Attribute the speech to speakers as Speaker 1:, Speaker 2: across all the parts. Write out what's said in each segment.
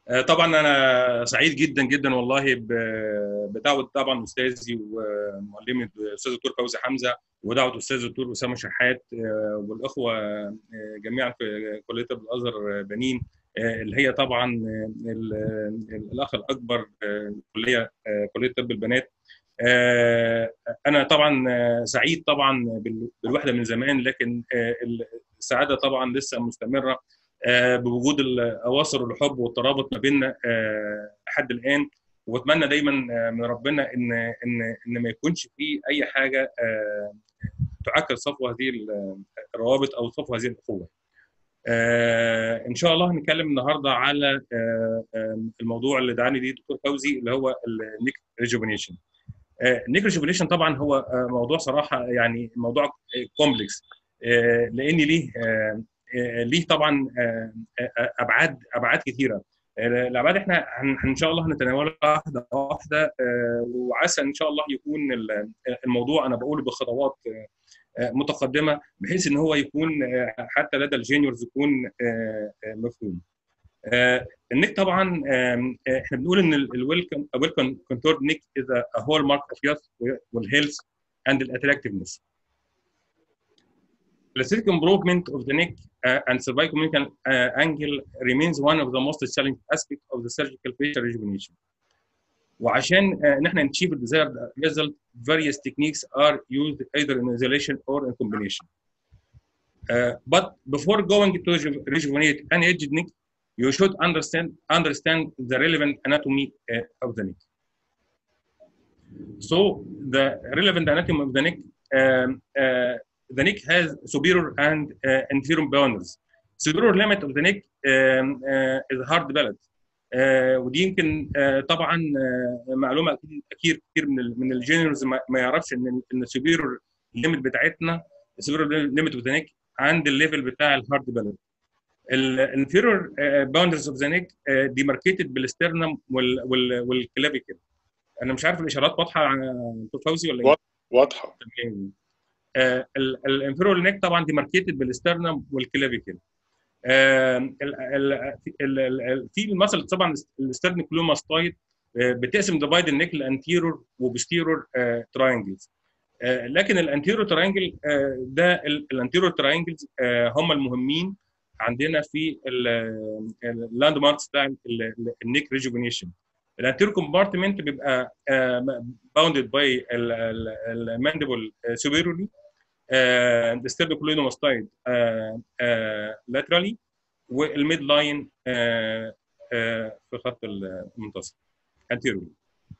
Speaker 1: طبعا انا سعيد جدا جدا والله بدعوه طبعا استاذي ومعلمي الاستاذ الدكتور فوزي حمزه ودعوه الاستاذ الدكتور اسامه شحات والاخوه جميعا في كليه طب الازهر بنين اللي هي طبعا الاخ الاكبر كليه كليه طب البنات انا طبعا سعيد طبعا بالوحده من زمان لكن السعاده طبعا لسه مستمره بوجود الاواصر والحب والترابط ما بيننا لحد الان واتمنى دايما من ربنا ان ان ان ما يكونش في اي حاجه تعكر صفو هذه الروابط او صفو هذه الاخوه. ان شاء الله هنتكلم النهارده على الموضوع اللي دعاني ليه الدكتور فوزي اللي هو النيك ريجوفينيشن. النيك ريجوفينيشن طبعا هو موضوع صراحه يعني موضوع كومبلكس لان ليه ليه طبعا ابعاد ابعاد كثيره الابعاد احنا ان شاء الله هنتناولها واحده واحده وعسى ان شاء الله يكون الموضوع انا بقوله بخطوات متقدمه بحيث ان هو يكون حتى لدى الجينيورز يكون مفهوم. النيك طبعا احنا بنقول ان الويلكم ويلكم كونتورد نيك از ا هول مارك اوف يوث والهيلث اند الاتراكتفنس. The aesthetic improvement of the neck uh, and cervical uh, angle remains one of the most challenging aspects of the surgical facial rejuvenation. وعشان uh, نحن achieve the desired result, various techniques are used either in isolation or in combination. Uh, but before going to rejuvenate an aged neck, you should understand understand the relevant anatomy uh, of the neck. So the relevant anatomy of the neck um, uh, the neck has superior and uh, inferior boundaries. Superior limit of the neck um, uh, is hard palate. Uh, ودي يمكن uh, طبعا uh, معلومه اكيد كتير كتير من ال من الجينرز ما, ما يعرفش ان ان السوبيرور ليميت بتاعتنا السوبيرور ليميت اوف ذا نيك عند الليفل بتاع الهارد بالانس الانفيرور باوندرز اوف ذا نيك ديماركيتد بالاسترنم والكلافيكل انا مش عارف الاشارات واضحه دكتور فوزي ولا ايه؟
Speaker 2: واضحه
Speaker 1: الانفيرور نيك طبعا ديماركيتد بالاسترنم والكلافيكل في المثل طبعا الاسترنكلوماستايد بتقسم ديفايد النيك لانتيرور وبستيرور تراينجلز لكن الانتيرور تراينجل ده الانتيرور تراينجلز هم المهمين عندنا في اللاند ماركس بتاع النيك ريجوفينيشن الانتيرور كومبارتمنت بيبقى باوندد باي المانديبل سوبيرولي the sternocleidomastoid laterally والميد لاين في خط المنتصف anteriorly.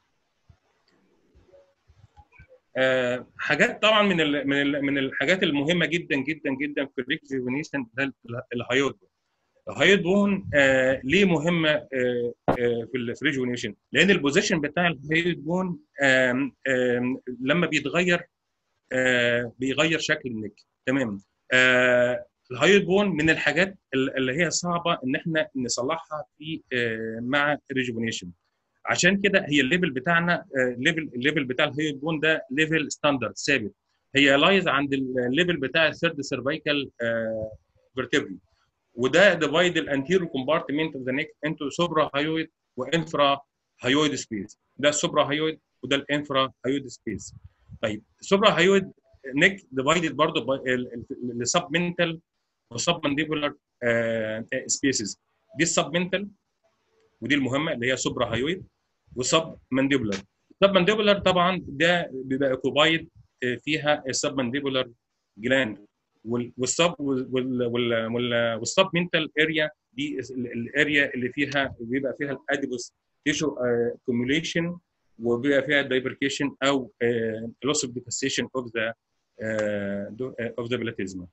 Speaker 1: حاجات طبعا من ال من ال من الحاجات المهمه جدا جدا جدا في الريكجيفينيشن ده الهايود الهايود بون آه ليه مهمه آه آه في الريجوفينيشن؟ لان البوزيشن بتاع الهايود بون آه آه لما بيتغير آه بيغير شكل النك تمام آه الهايد بون من الحاجات اللي هي صعبه ان احنا نصلحها في آه مع الريجوفينيشن عشان كده هي الليفل بتاعنا آه ليفل الليفل بتاع الهايد بون ده ليفل ستاندرد ثابت هي لايز عند الليفل بتاع الثيرد سيرفيكال فيرتبري وده ديفايد الانتيرو كومبارتمنت اوف ذا نيك انتو سوبرا هايويد وانفرا هايويد سبيس ده السوبرا هايويد وده الانفرا هايويد سبيس طيب السوبرا هايويد نيك ديفايدد برضه لسب منتال وسب مانديبولار سبيسز دي السب منتال ودي المهمه اللي هي سوبرا هايويد وسب مانديبولار السب مانديبولار طبعا ده بيبقى اوكوبايد فيها السب مانديبولار جلاند والسب والسب منتال اريا دي الاريا اللي فيها بيبقى فيها الاديبوس تيشو اكوميوليشن وبيبقى فيها دايفركيشن او لوس اوف ديفستيشن اوف ذا اوف ذا بلاتيزما.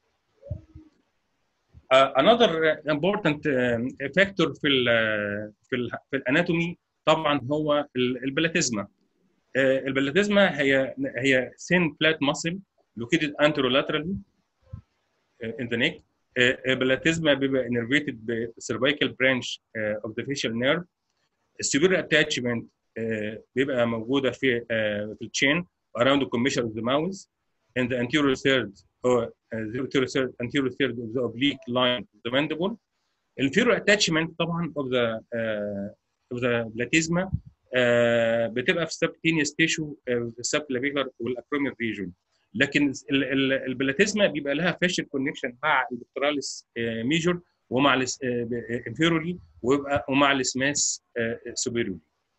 Speaker 1: another important factor في ال في ال في الاناتومي طبعا هو البلاتيزما. البلاتيزما هي هي thin flat muscle located anterolaterally in the neck. البلاتيزما بيبقى innervated بالcervical branch of the facial nerve. السوبر attachment بيبقى موجوده في في التشين around the commissure of the mouth in the anterior third or uh, anterior third anterior third of the oblique line of the mandible الفيرو اتاتشمنت طبعا اوف ذا اوف ذا بلاتيزما بتبقى في سبتينيوس تيشو في السبكلافيكولار والاكروميال ريجون لكن البلاتيزما بيبقى لها فاشل كونكشن مع البكتراليس ميجور ومع الانفيروري ويبقى ومع السماس سوبيريوري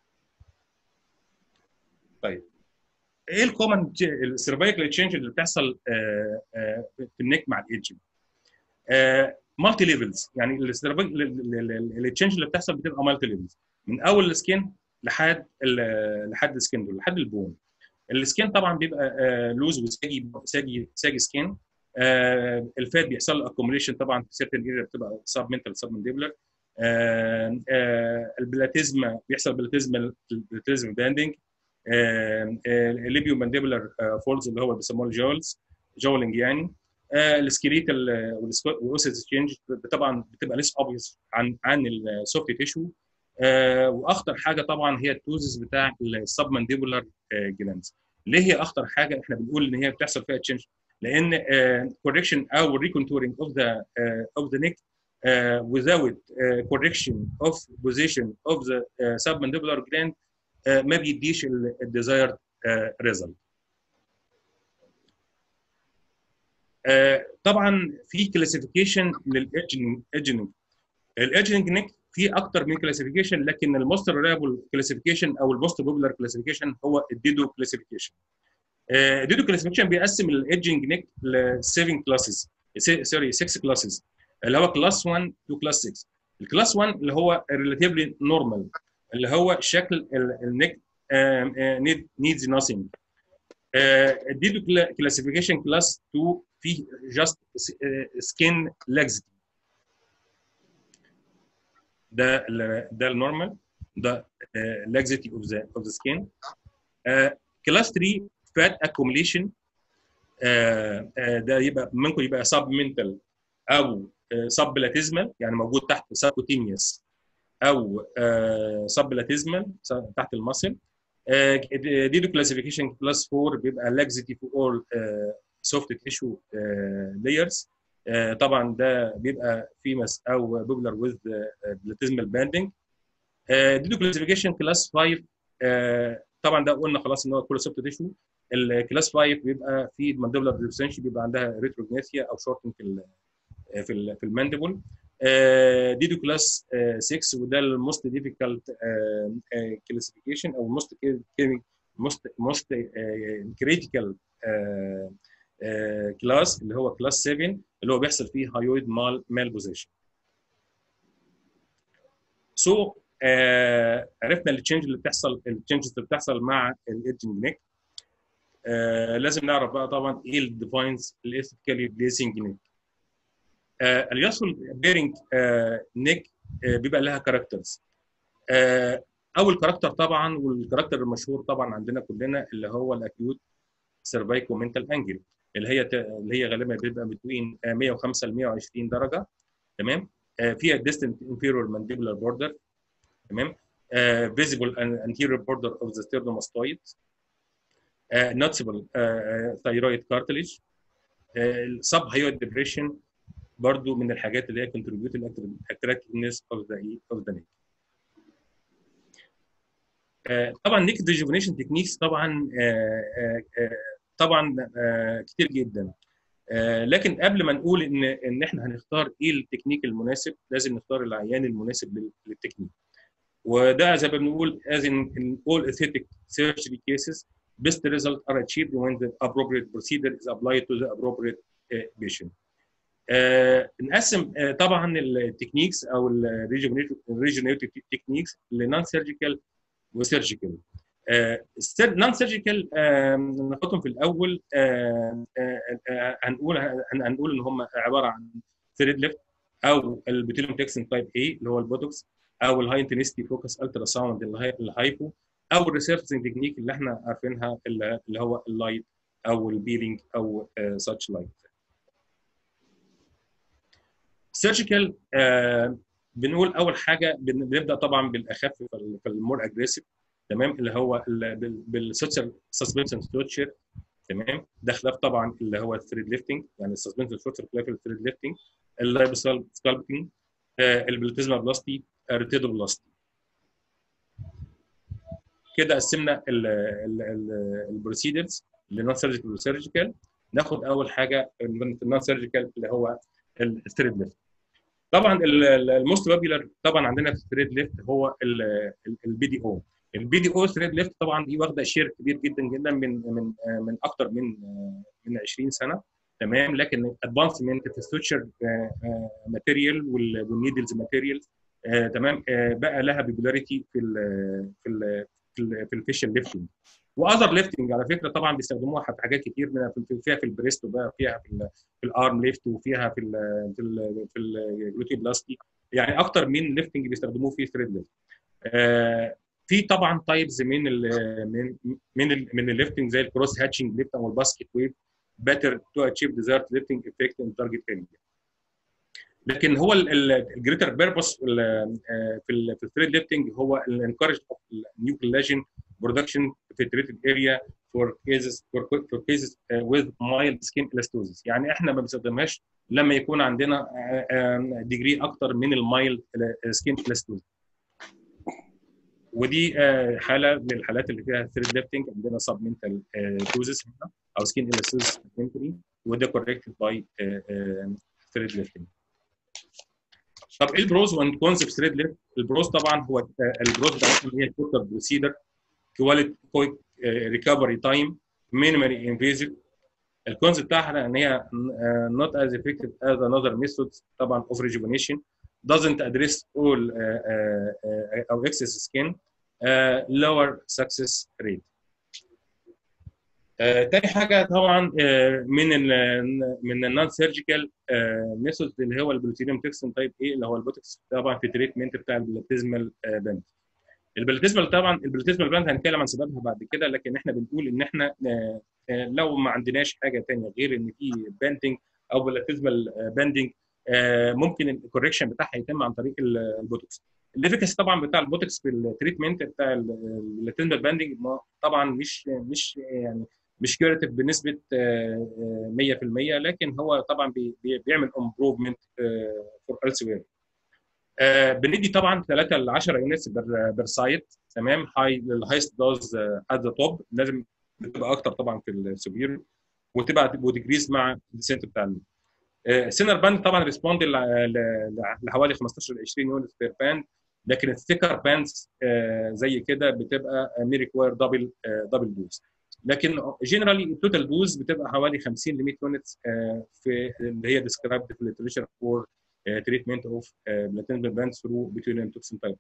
Speaker 1: طيب ايه الكومن السيرفايكال تشينج اللي بتحصل في النك مع الايدجنج مالتي ليفلز يعني التشينج اللي بتحصل بتبقى مالتي ليفلز من اول السكين لحد لحد السكين دول لحد البون السكين طبعا بيبقى لوز وساجي ساجي ساجي سكين الفات بيحصل له اكوميليشن طبعا في سيرتن اريا بتبقى سب منتال سب مانديبلر البلاتيزما بيحصل بلاتيزما البلاتيزم باندنج الليبيو مانديبلر فولز اللي هو بيسموه الجولز جولنج يعني السكيليتال والاوسيس تشينج طبعا بتبقى ليس اوبفيس عن عن السوفت تيشو واخطر حاجه طبعا هي التوزس بتاع السب مانديبولار جلاندز ليه هي اخطر حاجه احنا بنقول ان هي بتحصل فيها تشينج لان كوركشن او ريكونتورنج اوف ذا اوف ذا نيك without uh, correction of position of the uh, submandibular gland uh, ما بيديش الديزايرد ريزلت طبعا في كلاسيفيكيشن للايدجنج ايدجنج الايدجنج نيك في اكتر من كلاسيفيكيشن لكن الموست ريلابل كلاسيفيكيشن او الموست بوبولار كلاسيفيكيشن هو الديدو كلاسيفيكيشن الديدو كلاسيفيكيشن بيقسم الايدجنج نيك ل 7 كلاسز سوري 6 كلاسز اللي هو كلاس 1 تو كلاس 6 الكلاس 1 اللي هو ريلاتيفلي نورمال اللي هو شكل النيك نيدز نوثينج الديدو كلاسيفيكيشن كلاس 2 فيه جاست سكين لاكسيتي ده ده النورمال ده لاكسيتي اوف ذا اوف ذا سكين كلاس 3 فات اكوميليشن ده يبقى ممكن يبقى سب منتال او سب بلاتيزمال يعني موجود تحت سابوتينيوس او سب بلاتيزمال تحت المصل ديدو كلاسيفيكيشن كلاس 4 بيبقى لاكسيتي في اول سوفت تيشو لايرز طبعا ده بيبقى فيمس او بوبلر وذ بلاتيزمال باندنج ديدو كلاسيفيكيشن كلاس 5 طبعا ده قلنا خلاص ان هو كل سوفت تيشو الكلاس 5 بيبقى في المانديبولار ديفسنشن بيبقى عندها ريتروجناثيا او شورتنج في في في المانديبل ديدو كلاس 6 وده الموست ديفيكالت كلاسيفيكيشن او موست موست موست كريتيكال كلاس اللي هو كلاس 7 اللي هو بيحصل فيه هايويد مال مال بوزيشن سو so, uh, عرفنا التشينج اللي بتحصل التشينجز اللي بتحصل مع الايدجنج نيك uh, لازم نعرف بقى طبعا ايه الديفاينز الايثيكالي بليسنج نيك اليوسفول بيرنج نيك بيبقى لها كاركترز اول كاركتر طبعا والكاركتر المشهور طبعا عندنا كلنا اللي هو الاكيوت سيرفايكو منتال انجل اللي هي اللي هي غالبا بتبقى بين 105 ل 120 درجه تمام فيها distant inferior mandibular border تمام visible anterior border of the sternomastoid noticeable thyroid cartilage sub hyoid depression برضو من الحاجات اللي هي contribute attractiveness of the of the neck. طبعا نيك ريجوفينيشن تكنيكس طبعا طبعا كتير جدا لكن قبل ما نقول ان ان احنا هنختار ايه التكنيك المناسب لازم نختار العيان المناسب للتكنيك وده زي ما بنقول as in, in all aesthetic surgery cases best results are achieved when the appropriate procedure is applied to the appropriate patient. آه نقسم آه طبعا التكنيكس او الريجنريتيف تكنيكس لنون سيرجيكال وسيرجيكال نون سيرجيكال ناخدهم في الاول آه هنقول هنقول ان هم عباره عن ثريد ليفت او البوتيلوم تكسن تايب اي اللي هو البوتوكس او الهاي انتنسيتي فوكس الترا ساوند الهايبو او الريسيرفسنج تكنيك اللي احنا عارفينها اللي هو اللايت او البيلينج او ساتش لايت سيرجيكال آه بنقول اول حاجه بنبدا طبعا بالاخف في المور اجريسيف تمام اللي هو بالسوتشر سسبنشن ستوتشر تمام ده خلاف طبعا اللي هو الثريد ليفتنج يعني السسبنشن ستوتشر خلاف الثريد ليفتنج اللايب سكالبتنج البلاتيزما بلاستي ريتيدو بلاستي كده قسمنا البروسيدرز لنون سيرجيكال وسيرجيكال ناخد اول حاجه النون سيرجيكال اللي هو الستريد ليفت طبعا الموست بابيلر طبعا عندنا في الثريد ليفت هو البي دي او البي دي او ثريد ليفت طبعا دي واخده شير كبير جدا جدا من من من اكثر من من 20 سنه تمام لكن ادفانسمنت في السوتشر ماتيريال والنيدلز ماتيريال تمام بقى لها بيبولاريتي في ال في ال في الفيشل ليفتنج واذر ليفتنج على فكره طبعا بيستخدموها في حاجات كتير منها فيها في البريست وبقى فيها في, في الارم ليفت وفيها في ال في ال في الجلوتي بلاستي يعني اكتر من ليفتنج بيستخدموه في ثريد ليفت آه في طبعا تايبز من ال من من ال من الليفتنج زي الكروس هاتشنج ليفت او الباسكت ويف better to achieve desired lifting effect in target area. لكن هو الجريتر بيربس في ال في الثريد ليفتنج هو الانكورج اوف نيو كولاجين برودكشن في تريتد اريا فور كيسز فور كيسز وذ مايلد سكين الاستوزيس يعني احنا ما بنستخدمهاش لما يكون عندنا ديجري اكتر من المايلد سكين الاستوزيس ودي حاله من الحالات اللي فيها ثريد ليفتنج عندنا سب منتال توزس هنا او سكين الاستوزيس وده كوركتد باي ثريد ليفتنج طب ايه البروز وان كونسبت ثريد ليفت البروز طبعا هو البروز بتاعتنا هي توتال بروسيدر كواليتي كويك ريكفري تايم مينيمالي انفيزيف الكونسبت بتاعها ان هي not as effective as another methods طبعا of rejuvenation doesn't address all uh, uh, او excess skin uh, lower success rate آه، تاني حاجه طبعا آه، من ال من النون سيرجيكال ميثود اللي هو البلوتينيوم تكسن تايب ايه اللي هو البوتكس طبعا في تريتمنت بتاع البلاتيزمال باند البلاتيزمال طبعا البلاتيزمال باند هنتكلم عن سببها بعد كده لكن احنا بنقول ان احنا آه، لو ما عندناش حاجه ثانيه غير ان في باندنج او بلاتيزمال باندنج ممكن الكوركشن بتاعها يتم عن طريق البوتوكس الافيكاسي طبعا بتاع البوتوكس في التريتمنت بتاع البلاتيزمال باندنج طبعا مش مش يعني مش كيوريتيف بنسبه 100% لكن هو طبعا بيعمل امبروفمنت فور السوير بندي طبعا 3 ل 10 يونتس بير سايت تمام هاي الهايست دوز ات ذا توب لازم تبقى اكتر طبعا في السوبير وتبقى وديكريز مع الديسنت بتاع السينر باند طبعا ريسبوند لحوالي 15 ل 20 يونت بير باند لكن الثيكر باندز زي كده بتبقى مي ريكواير دبل دبل دوز لكن جنرالي التوتال دوز بتبقى حوالي 50 ل 100 يونت في اللي هي ديسكرايبد في الليترشر فور تريتمنت اوف بلاتينال باند ثرو بيتولين توكسين تايب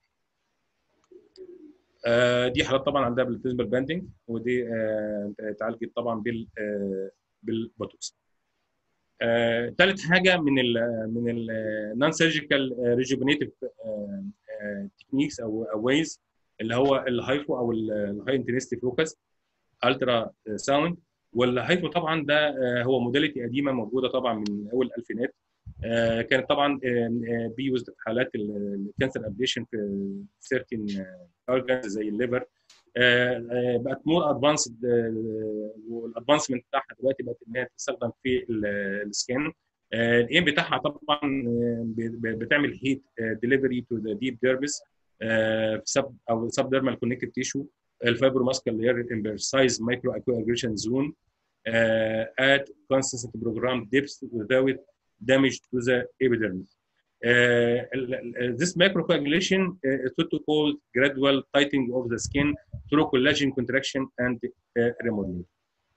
Speaker 1: دي حالات طبعا عندها بلاتيزمال باندنج ودي اتعالجت طبعا بال بالبوتوكس ثالث حاجه من ال من النون سيرجيكال ريجوفينيتيف تكنيكس او ويز اللي هو الهايفو او الهاي انتنستي فوكس الترا ساوند والهايفو طبعا ده هو موديلتي قديمه موجوده طبعا من اول الالفينات كانت طبعا بيوزد في حالات الكانسر ابليشن في سيرتين اورجانز زي الليفر بقت مور ادفانسد والادفانسمنت بتاعها دلوقتي بقت انها تستخدم في السكان الايم بتاعها طبعا بتعمل هيت ديليفري تو ذا ديب ديرمس سب او سب ديرمال كونكتيف تيشو الفايبروماسكال layer in precise microaggregation zone uh, at constant program depth without damage to the epidermis. Uh, this microcoagulation uh, is to call gradual tightening of the skin through collagen contraction and uh, remodeling.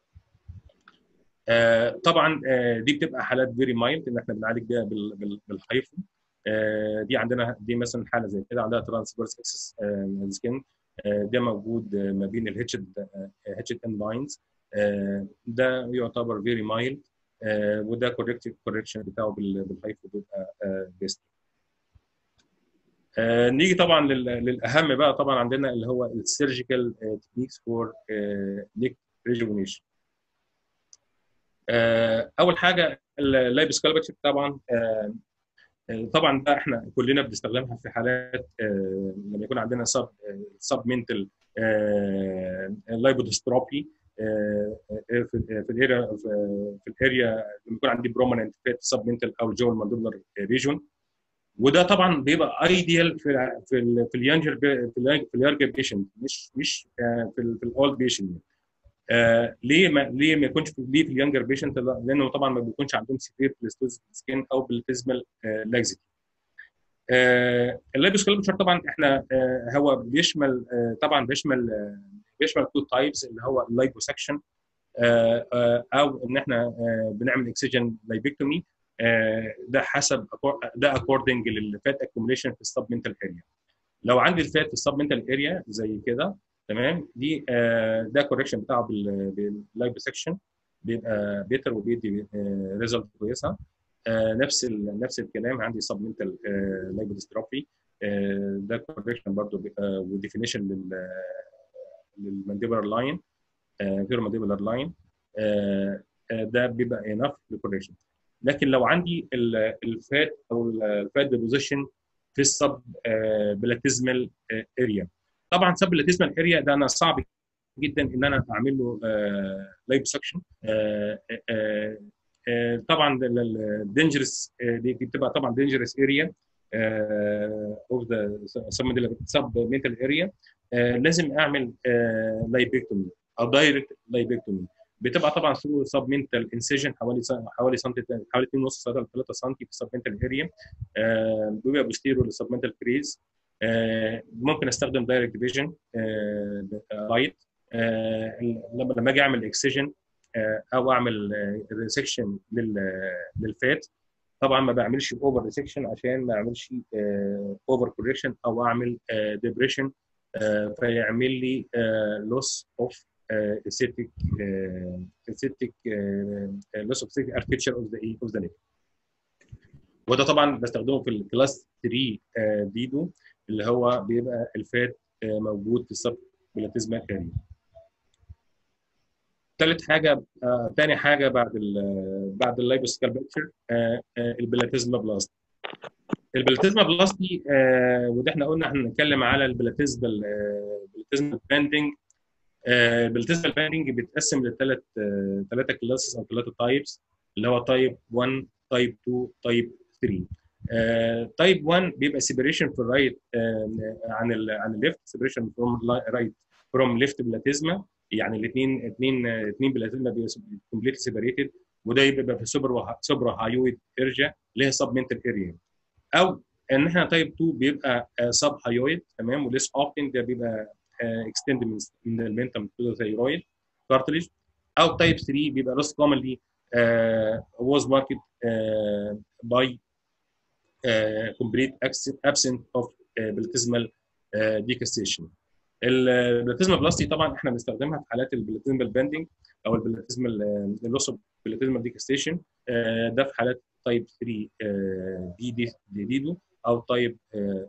Speaker 1: Uh, طبعا uh, دي بتبقى حالات فيري مايلد ان احنا بنعالج بيها بالهايفو uh, دي عندنا دي مثلا حاله زي كده عندها ترانسفيرس اكسس سكين ده موجود ما بين الهيتشد هيتشد اند لاينز ده يعتبر فيري مايلد وده كوركتيف كوركشن بتاعه بالهايفو بيبقى بيست نيجي طبعا للاهم بقى طبعا عندنا اللي هو السيرجيكال تكنيكس فور نيك ريجونيشن اول حاجه اللايب سكالبتشر طبعا طبعا ده احنا كلنا بنستخدمها في حالات لما يكون عندنا سب سب منتل لايبودستروبي في الاريا في الاريا لما يكون عندي برومننت فيت سب منتل او جو الماندوبلر ريجون وده طبعا بيبقى ايديال في ال في ال في اليانجر في ال في اليانجر بيشنت مش مش آه، في ال في الاولد بيشنت آه ليه ما ليه ما يكونش في ليه في اليانجر بيشنت لانه طبعا ما بيكونش عندهم سيفير بلاستوز سكين او بلاتيزمال لاكزيتي آه الليبوسكالبتشر طبعا احنا آه هو بيشمل آه طبعا بيشمل آه بيشمل تو تايبس اللي هو اللايبوسكشن آه آه او ان احنا آه بنعمل اكسجين لايبكتومي آه ده حسب ده اكوردنج للفات اكوميليشن في السبمنتال اريا لو عندي الفات في السبمنتال اريا زي كده تمام دي آه ده كوركشن بتاعه باللايبوسكشن بيبقى بيتر وبيدي آه ريزلت كويسه آه نفس ال نفس الكلام عندي سبمنتال لايبودستروفي ده كوركشن برضه وديفينيشن لل للمانديبولار لاين غير مانديبولار لاين ده بيبقى انف للكوركشن لكن لو عندي الفات او الفات ديبوزيشن في السب بلاتيزمال اريا طبعا سب بلاتيزمال اريا ده انا صعب جدا ان انا اعمل له لايبوسكشن طبعا الدينجرس دي بتبقى طبعا دينجرس اريا اوف ذا سب ميتال اريا لازم اعمل لايبكتومي او دايركت لايبكتومي بتبقى طبعا ثرو سب منتال انسيجن حوالي حوالي سنتي حوالي 2.5 3 سم في السب منتال اريا بيبقى بوستيرو للسب منتال كريز ممكن استخدم دايركت فيجن لايت لما لما اجي اعمل اكسجن او اعمل ريسكشن للفات طبعا ما بعملش اوفر ريسكشن عشان ما اعملش اوفر كوريكشن او اعمل ديبريشن فيعمل لي لوس اوف اسيتيك اسيتيك لوس اوف اسيتيك اركتشر اوف ذا اوف ذا نيك وده طبعا بستخدمه في الكلاس 3 ديدو اللي هو بيبقى الفات موجود في السب بلاتيزما اريا ثالث حاجه آه، ثاني حاجه بعد ال بعد اللايبوسكال بيكتشر آه، آه، البلاتيزما بلاست البلاتيزما بلاستي آه، وده احنا قلنا احنا هنتكلم على البلاتيزما البلاتيزما باندنج البلاتيزما باندنج بيتقسم لثلاث ثلاثه كلاسز او ثلاثه تايبس اللي هو تايب 1 تايب 2 تايب 3 تايب 1 بيبقى سيبريشن في الرايت عن ال عن الليفت سيبريشن فروم رايت فروم ليفت بلاتيزما يعني الاثنين اثنين اثنين بلاتيزما بيبقى كومبليتلي سيبريتد وده يبقى في سوبر سوبر هايويد ارجا اللي هي سب منتال اريا او ان احنا تايب 2 بيبقى سب هايويد تمام وليس اوبن ده بيبقى اكستند من من المنتم تو ثايرويد كارتليج او تايب 3 بيبقى ليس كومنلي was marked uh, by uh, complete absent of uh, baptismal uh, decassation. البلاتيزمال بلاستي طبعا احنا بنستخدمها في حالات البلاتيزمال باندنج او البلاتيزمال اللوس اوف بلاتيزمال ديكستيشن ده في حالات تايب 3 دي دي دي ديدو او تايب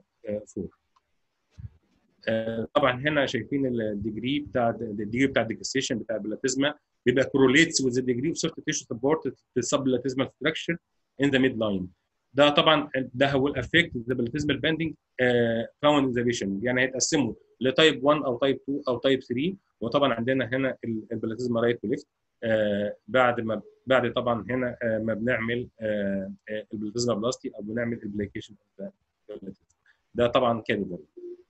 Speaker 1: 4 طبعا هنا شايفين الديجري بتاع الديجري بتاع الديكستيشن بتاع البلاتيزما بيبقى كوروليتس with the degree of soft tissue support the subblatismal structure in the midline ده طبعا ده هو الافكت ذا بلاتيزمال باندنج فاوند ان ذا فيشن يعني هيتقسموا لتايب 1 او تايب 2 او تايب 3 وطبعا عندنا هنا البلاتيزما رايت وليفت بعد ما بعد طبعا هنا آه ما بنعمل آه البلاتيزما بلاستي او بنعمل البليكيشن ده طبعا كاتيجوري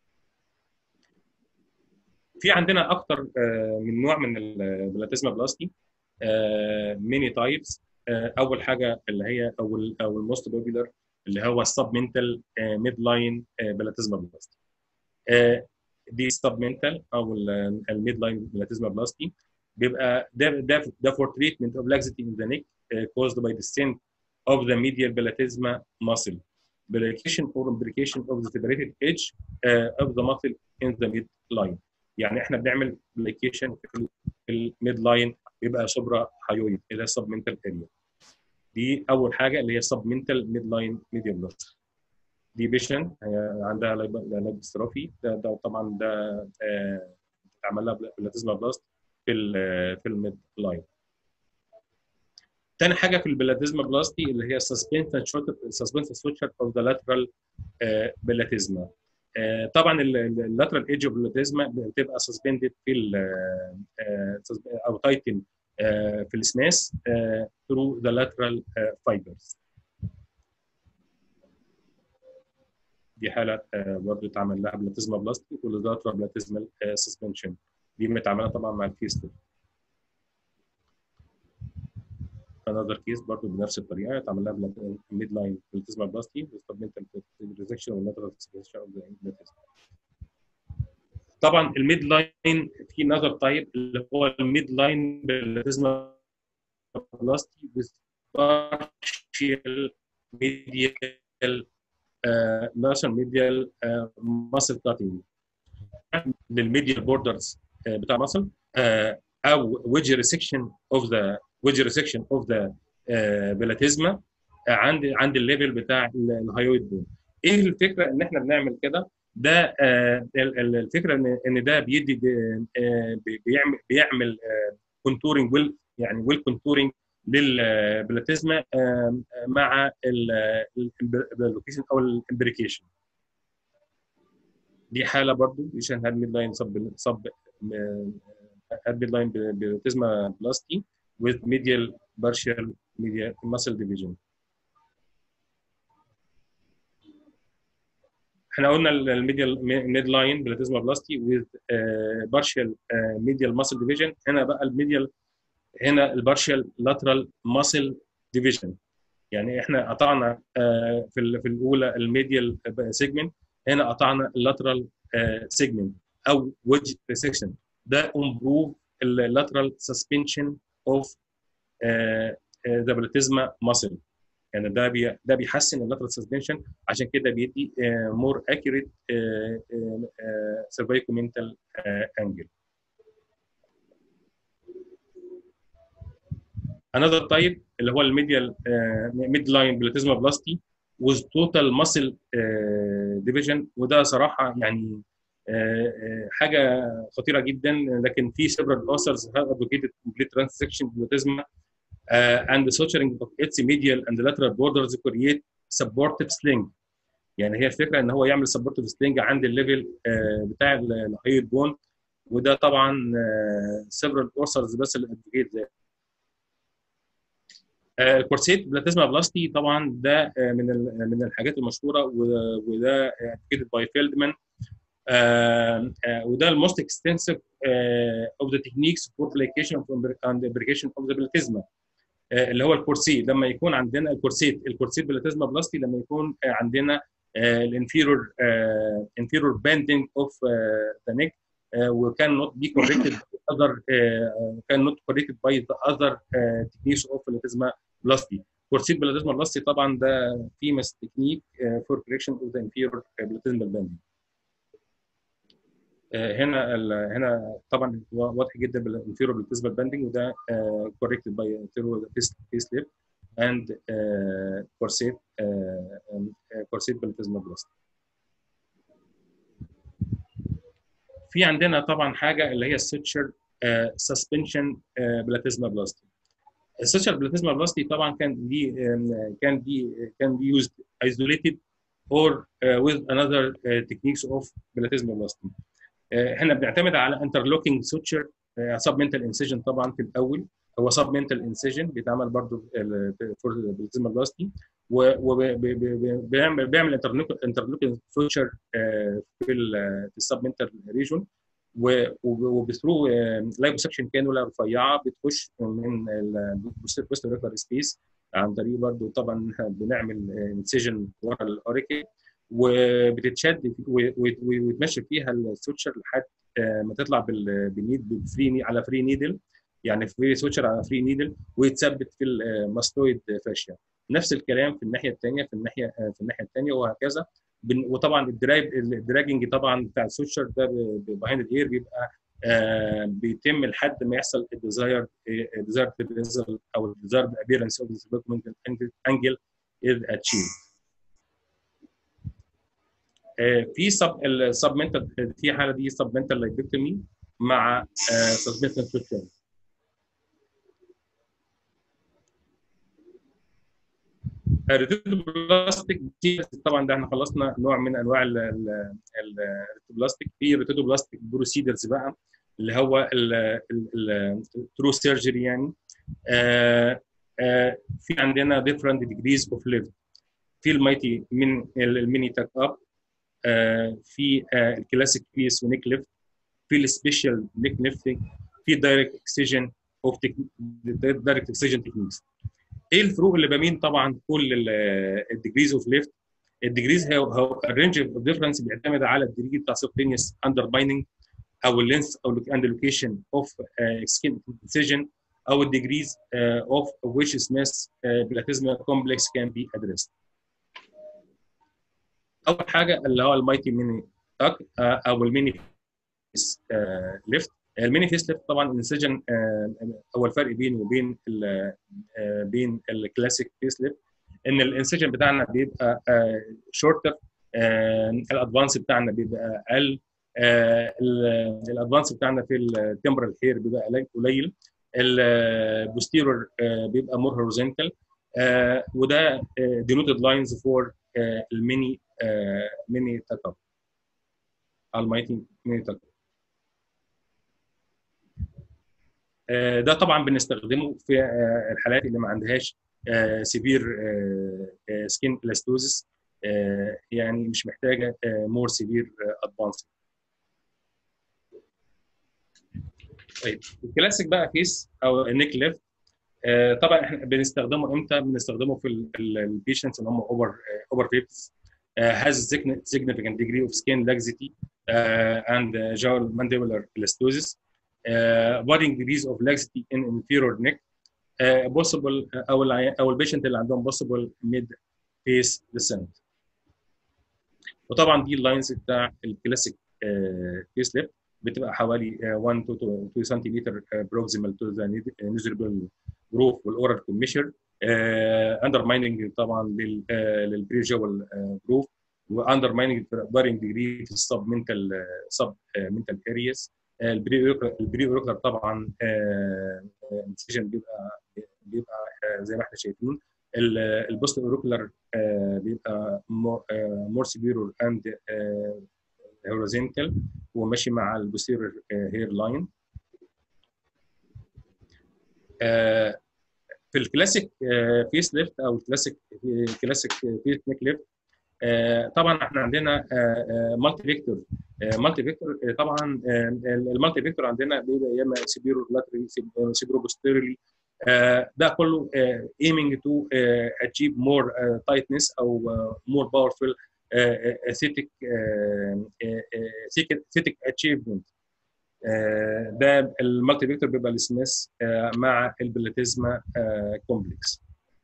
Speaker 1: في عندنا اكتر آه من نوع من البلاتيزما بلاستي ميني تايبس اول حاجه اللي هي او ال او الموست بوبيلر اللي هو السب منتال ميد لاين بلاتيزما بلاستي دي سب منتال او الميد لاين بلاتيزما بلاستي بيبقى ده ده ده فور تريتمنت اوف laxity in the neck uh, caused by descent of the medial platysma muscle plication or imbrication of the separated edge uh, of the muscle in the midline يعني احنا بنعمل plication في الميد لاين بيبقى سوبرا هايويد اللي هي سب منتال اريا دي اول حاجه اللي هي سب منتال ميد لاين ميديال بلاست دي بيشن عندها لايبستروفي ده, ده طبعا ده آه اتعمل لها بلاتيزما بلاست في ال في الميد لاين تاني حاجه في البلاتيزما بلاستي اللي هي سسبنشن سسبنشن سويتشر اوف ذا لاترال بلاتيزما طبعا اللاترال ايدج اوف بلاتيزما بتبقى سسبندد في ال او تايتن في السماس through the lateral fibers. دي حاله برضه اتعمل لها بلاتيزما بلاستيك واللاترال بلاتيزمال سسبنشن دي متعامله طبعا مع الكيس ده another case برضه بنفس الطريقه اتعمل لها ميد لاين بلاتيزما بلاستيك والسبمنتال ريزكشن واللاترال سسبنشن اوف ذا بلاتيزما طبعا الميد لاين في نظر طيب اللي هو الميد لاين بلاتيزما بلاستي with partial medial uh, muscle medial uh, muscle cutting للميديال بوردرز uh, بتاع muscle uh, او ويدج ريسكشن اوف ذا ويدج ريسكشن اوف ذا بلاتيزما عند عند الليفل بتاع الهايويد بون ايه الفكره ان احنا بنعمل كده ده الفكره ان ان ده بيدي بيعمل بيعمل كونتورنج ويل يعني ويل كونتورنج للبلاتيزما مع اللوكيشن او الامبريكيشن دي حاله برضو عشان هاد ميد لاين صب صب هاد ميد لاين بلاتيزما بلاستي with medial partial medial muscle division احنا قلنا الميديال ميد لاين بلاتيزما بلاستي with partial medial muscle division هنا بقى الميديال هنا البارشال لاترال ماسل ديفيجن يعني احنا قطعنا في في الاولى الميديال سيجمنت هنا قطعنا اللاترال سيجمنت او ويدج ريسكشن ده امبروف اللاترال سسبنشن اوف ذا بلاتيزما ماسل يعني ده بي ده بيحسن اللاترال سسبنشن عشان كده بيدي مور اكيوريت سيرفيكومنتال انجل another type اللي هو الميديال ميد لاين بلاتيزما بلاستي with total muscle uh, division وده صراحه يعني uh, uh, حاجه خطيره جدا لكن في several authors have advocated complete transection بلاتيزما uh, and the suturing of its medial and lateral borders create supportive sling يعني هي الفكره ان هو يعمل supportive sling عند الليفل uh, بتاع الهايد بون وده طبعا uh, several authors بس اللي advocate ده الكورسيت بلاتيزما بلاستي طبعا ده من من الحاجات المشهوره وده ادفوكيتد باي فيلدمان وده الموست اكستنسيف اوف ذا تكنيكس فور ابليكيشن اند ابليكيشن اوف ذا بلاتيزما اللي هو الكورسي لما يكون عندنا الكورسيت الكورسيت بلاتيزما بلاستي لما يكون عندنا الانفيرور انفيرور باندنج اوف ذا نيك وكان نوت بي كوريكتد other كان نوت كوريكتد باي ذا اذر تكنيكس اوف بلاتيزما بلاستي كورسيت بلاتيزما بلاستي طبعا ده فيمس تكنيك فور كوريكشن اوف ذا انفيرور بلاتيزما باندنج هنا هنا طبعا واضح جدا بالانفيرور بلاتيزما باندنج وده كوريكتد باي انفيرور فيس ليب اند كورسيت كورسيت بلاتيزما بلاستي في عندنا طبعا حاجه اللي هي السوتشر سسبنشن بلاتيزما بلاستي السوتشر بلاتيزما بلاستي طبعا كان دي كان دي كان دي يوزد isolated or uh, with another uh, techniques of بلاتيزما بلاستي احنا بنعتمد على interlocking suture submental incision طبعا في الاول هو submental incision بيتعمل برضه فور بلاتيزما بلاستي وبيعمل بيعمل interlocking suture في السبمنتال ريجون وبثرو لايبوسكشن كانولا رفيعه بتخش من البوست ريكولار سبيس عن طريق برضه طبعا بنعمل انسيجن ورا الاوريكل وبتتشد ويتمشي فيها السوتشر لحد ما تطلع بالنيد بالفري على فري نيدل يعني فري سوتشر على فري نيدل ويتثبت في الماستويد فاشيا نفس الكلام في الناحيه الثانيه في الناحيه في الناحيه الثانيه وهكذا وطبعا الدراج الدراجنج طبعا بتاع السوتشر ده بيهايند الاير بيبقى آه بيتم لحد ما يحصل الديزاير الديزاير او الديزاير ابيرنس اوف ذا انجل از اتشيف في سب السبمنتال في حاله دي سبمنتال لايبكتومي مع سبمنتال سوتشر الريتوبلاستيك طبعا ده احنا خلصنا نوع من انواع الريتوبلاستيك في ريتوبلاستيك بروسيدرز بقى اللي هو الترو سيرجري يعني آآ آآ في عندنا different degrees of lift في المايتي من الميني تاك اب في الكلاسيك بيس ونيك ليفت في السبيشال نيك ليفتنج في دايركت اكسجن اوف دايركت اكسجن تكنيكس ايه الفروق اللي بين طبعا كل الديجريز اوف ليفت الديجريز هو الرينج اوف ديفرنس بيعتمد على الديجري بتاع سبتينيوس اندر بايندنج او اللينث او اند لوكيشن اوف سكين اكسجن او الديجريز اوف which Smith platysma complex can be addressed. اول حاجه اللي هو المايتي ميني تاك او الميني فيس ليفت الميني فيس ليفت طبعا الانسجن هو الفرق بينه وبين ال بين الكلاسيك فيس ليفت ان الانسجن بتاعنا بيبقى شورتر الادفانس بتاعنا بيبقى اقل الادفانس بتاعنا في التمبرال هير بيبقى قليل البوستيرور بيبقى مور هوريزونتال وده denoted لاينز فور الميني ميني تاك اب المايتي ميني تاك ده طبعا بنستخدمه في الحالات اللي ما عندهاش سيفير سكين الاستوزس يعني مش محتاجه مور سيفير ادفانس طيب الكلاسيك بقى فيس او النيك ليفت طبعا احنا بنستخدمه امتى؟ بنستخدمه في البيشنتس اللي هم اوفر اوفر فيبس has significant degree of skin laxity uh, and uh, jaw mandibular elastosis uh, varying degrees of laxity in inferior neck uh, possible uh, او او البيشنت اللي عندهم possible mid face descent وطبعا دي اللاينز بتاع الكلاسيك فيس ليفت بتبقى حوالي 1 to 2 سنتيمتر بروكسيمال تو ذا نيزربل جروف والاورال كوميشر اندر مايننج طبعا للبريجوال جروف واندر مايننج فارينج ديجري في السب منتال سب منتال ارياز البري اوركلر طبعا الانسيجن بيبقى بيبقى زي ما احنا شايفين البوست اوركلر بيبقى مور سيفيرور اند هوريزونتال وماشي مع البوستيريور هير لاين في الكلاسيك فيس ليفت او الكلاسيك كلاسيك فيس نيك ليفت طبعا احنا عندنا مالتي فيكتور مالتي فيكتور طبعا المالتي فيكتور عندنا بيبقى يا اما سيبيرو لاتري سيبيرو بوستيرلي ده كله aiming to achieve more tightness او more powerful aesthetic aesthetic achievement ده المالتي فيكتور بيبقى السميث مع البلاتيزما كومبلكس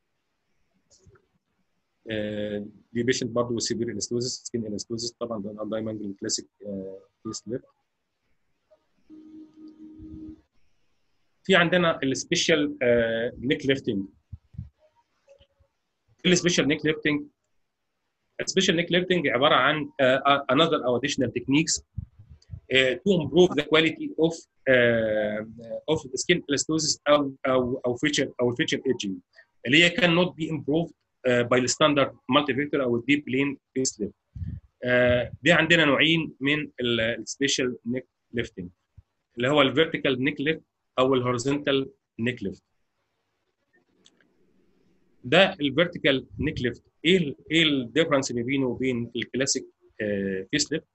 Speaker 1: دي بيشنت برضه سيفير انستوزيس سكين انستوزيس طبعا ده دايما الكلاسيك فيس ليب في عندنا السبيشال نيك ليفتنج السبيشال نيك ليفتنج السبيشال نيك ليفتنج عباره عن another or additional techniques uh, to improve the quality of uh, of skin elastosis او او او feature او feature aging اللي هي can not be improved uh, by the standard multivector او الديب بلين فيس ليفت دي عندنا نوعين من السبيشال نيك ليفتنج اللي هو الفيرتيكال نيك ليفت او الهوريزونتال نيك ليفت ده الفيرتيكال نيك ليفت ايه ايه الديفرنس ما بينه وبين الكلاسيك فيس ليفت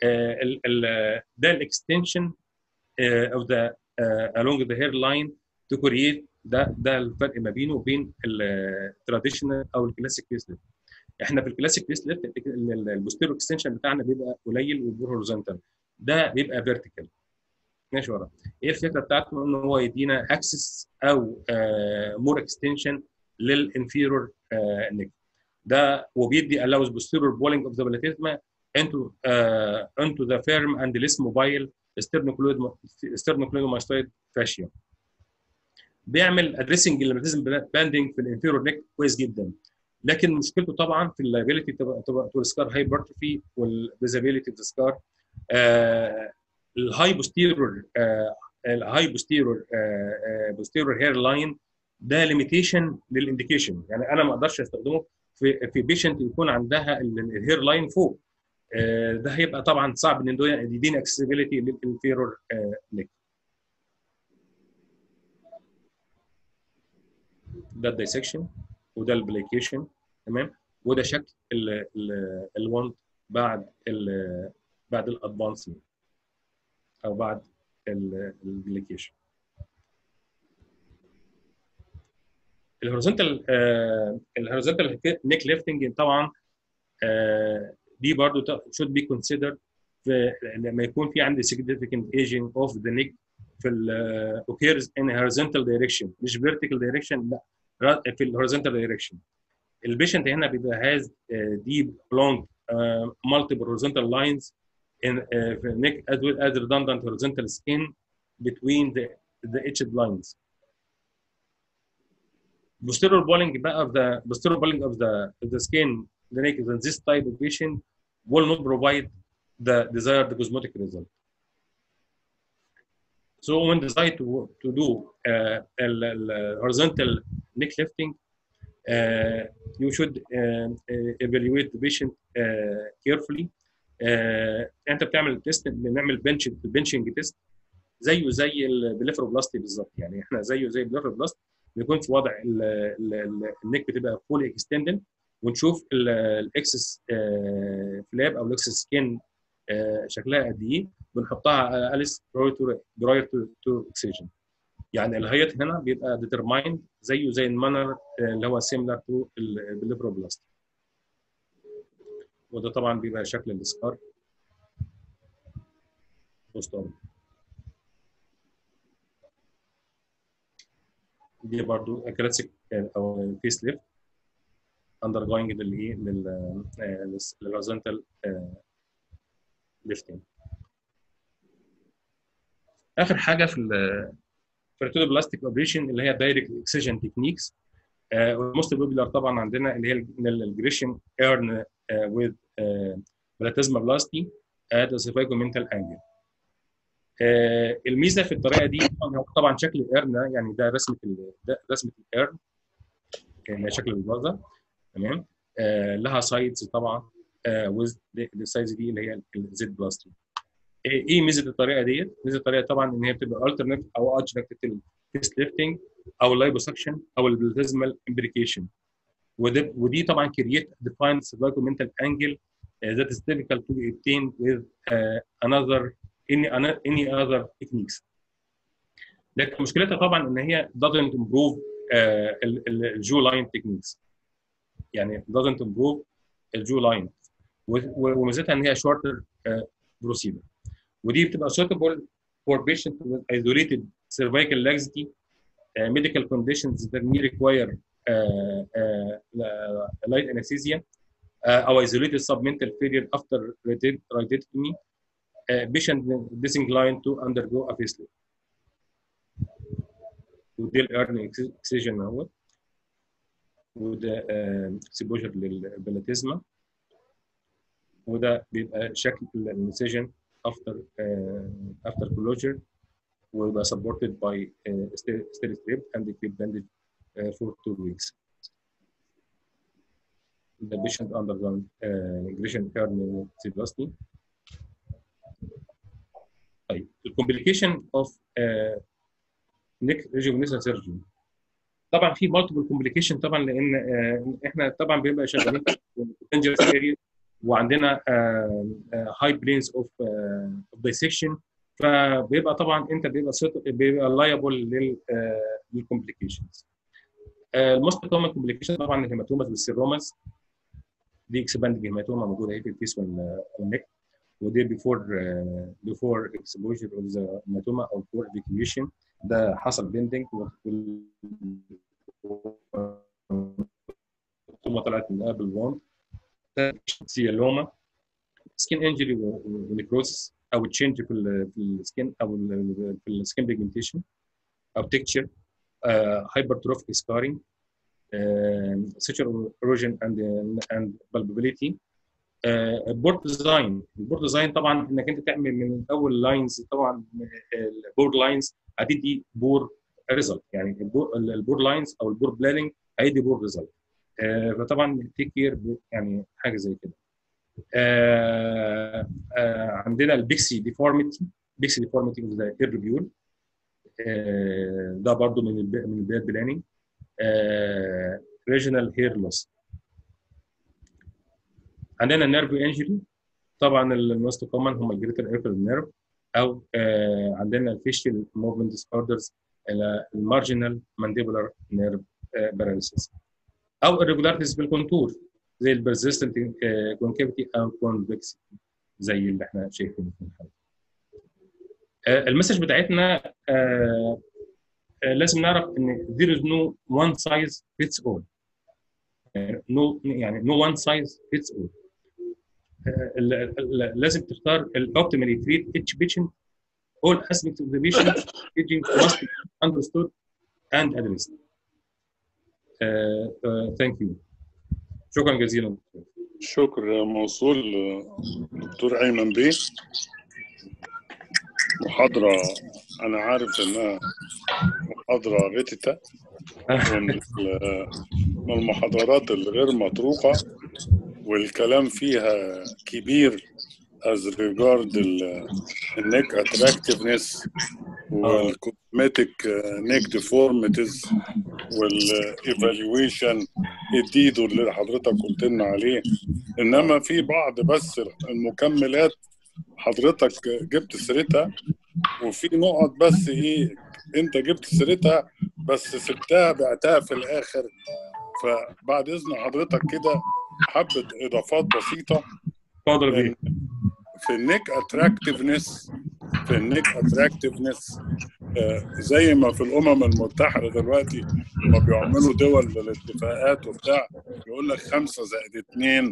Speaker 1: ده الاكستنشن او ذا along the hairline to create ده ده الفرق ما بينه وبين التراديشنال او الكلاسيك فيس ليفت احنا في الكلاسيك فيس ليفت البوستيرو اكستنشن بتاعنا بيبقى قليل وبيبقى هوريزونتال ده بيبقى فيرتيكال ماشي ورا ايه الفكره بتاعته ان هو يدينا اكسس او مور اكستنشن للانفيرور نيك ده وبيدي allows posterior bowling of the platysma into uh, into the firm and less mobile sternocleidomastoid fascia. بيعمل ادريسنج للماتيزم باندنج في الانفيرور نيك كويس جدا لكن مشكلته طبعا في اللايبيليتي تبقى تبقى السكار هايبرتروفي والفيزابيليتي اوف سكار الهاي بوستيرور الهاي بوستيرور بوستيرور هير لاين ده ليميتيشن للانديكيشن يعني انا ما اقدرش استخدمه في في بيشنت يكون عندها الهير لاين فوق ده هيبقى طبعا صعب ان يديني اكسسبيليتي للانفيرور نيك ده الدايسكشن وده البليكيشن تمام وده شكل الوند بعد ال بعد الادفانسمنت او بعد الجليكيشن الهوريزونتال الهوريزونتال نيك ليفتنج طبعا آه، دي برضو should be considered في لما يكون في عندي significant aging of the neck في ال uh, occurs in horizontal direction مش vertical direction لا في ال horizontal direction البيشنت هنا بيبقى has uh, deep long uh, multiple horizontal lines in uh, the neck as well as redundant horizontal skin between the the etched lines. Posterior bowling of the posterior bowling of the of the skin the neck in this type of patient will not provide the desired cosmetic result. So when desired to, to do uh, ال- ال- horizontal neck lifting, uh, you should uh, evaluate the patient uh, carefully. Uh, انت بتعمل تيست بنعمل بنش بنشنج تيست زيه زي البليفروبلاستي بالظبط يعني احنا زيه زي البليفروبلاست بيكون في وضع ال- ال- ال- النك بتبقى فول اكستندد ونشوف الاكسس فلاب او الاكسس سكين شكلها قد ايه بنحطها اليس براير تو اكسجن يعني الهيت هنا بيبقى ديترمايند زيه زي المانر اللي هو سيميلر تو البليفروبلاست وده طبعا بيبقى شكل السكار بوست دي برضو كلاسيك او فيس ليفت undergoing للايه للهوريزونتال ليفتنج اخر حاجه في الفرتود بلاستيك اوبريشن اللي هي دايركت اكسجن تكنيكس والموست بوبيلر طبعا عندنا اللي هي الجريشن ايرن وذ بلاتيزما بلاستي ات سيرفايكومنتال انجل الميزه في الطريقه دي طبعا طبعا شكل الايرن يعني ده رسمه ده رسمه الايرن يعني شكل الفازه تمام آه لها سايدز طبعا وذ السايدز دي اللي هي الزد بلاستي ايه ميزه الطريقه ديت؟ ميزه الطريقه طبعا ان هي بتبقى الترنت او ادجكتد تيست ليفتنج او اللايبوسكشن او البلاتيزمال امبريكيشن ودي طبعا كرييت ديفايند سيرفايكومنتال انجل that is difficult to be obtained with uh, another any any other techniques. لكن مشكلتها طبعا ان هي doesn't improve uh, الجو لاين techniques. يعني doesn't improve الجو لاين وميزتها ان هي shorter uh, procedure. ودي بتبقى suitable for patients with isolated cervical laxity, uh, medical conditions that may require uh, uh, light anesthesia, uh, or isolated submental failure after radiectomy, uh, patient disinclined to undergo a facelift. ودي الارن اكسجن اهوت وده اكسبوجر للبلاتيزما وده بيبقى شكل الانسجن after uh, after closure ويبقى supported by uh, steady strip and keep bandage uh, for two weeks. The patient undergone uh, ingression hernioplasty. طيب الكومبليكيشن اوف نيك ريجوفينيشن سيرجري طبعا في مالتيبل كومبليكيشن طبعا لان uh, احنا طبعا بنبقى شغالين في dangerous area وعندنا هاي بلينز اوف دايسكشن فبيبقى طبعا انت بيبقى بيبقى لايبل للكومبليكيشنز الموست كومن كومبليكيشن طبعا الهيماتوماز والسيروماز دي اكسباندنج هيماتوما موجوده اهي في الفيس والنك ودي بيفور بيفور اكسبوجر اوف ذا هيماتوما او فور ايفيكيوشن ده حصل بيندنج ثم طلعت من قبل وان سيالوما سكين انجري ونيكروسس او تشينج في ال في السكين او في السكين بيجمنتيشن او تكتشر هايبرتروفيك سكارينج سيتشر اروجن اند اند بالبابيليتي بورد ديزاين البورد ديزاين طبعا انك انت تعمل من اول لاينز طبعا البورد لاينز هتدي بور ريزلت يعني البور لاينز او البور بلاننج هيدي بور ريزلت آه فطبعا تيك كير يعني حاجه زي كده آه آه عندنا البيكسي ديفورميتي بيكسي ديفورميتي ده ايربيول ده برضو من الب... من البلاد بلاننج ريجنال هير لوس عندنا نيرف انجري طبعا الموست كومن هم الجريتر ايرفل نيرف او آه عندنا الفيشيال موفمنت ديس اوردرز المارجنال مانديبولار نيرف باراليسيس او irregularities بالكونتور زي البرزيستنت كونكيفيتي او كونفكسيتي زي اللي احنا شايفينه في الحاله. آه المسج بتاعتنا آه آه لازم نعرف ان there is no one size fits all. no يعني no one size fits all. لازم تختار الاوبتيمالي تريت each patient all aspects of the patient aging must be understood and addressed. Uh, uh, thank you. شكرا جزيلا.
Speaker 2: شكر موصول دكتور ايمن بيه محاضرة أنا عارف إنها محاضرة غتتة ومن من المحاضرات الغير مطروقة والكلام فيها كبير as regard النيك attractiveness والكوزمتيك نيك ديفورميتيز والايفالويشن الديدو اللي حضرتك قلت لنا عليه انما في بعض بس المكملات حضرتك جبت سيرتها وفي نقط بس ايه انت جبت سيرتها بس سبتها بعتها في الاخر فبعد اذن حضرتك كده حبه اضافات بسيطه
Speaker 1: اتفضل بيه
Speaker 2: في النيك اتراكتفنس في النيك اتراكتفنس آه زي ما في الامم المتحده دلوقتي لما بيعملوا دول بالاتفاقات وبتاع يقول لك خمسه زائد اثنين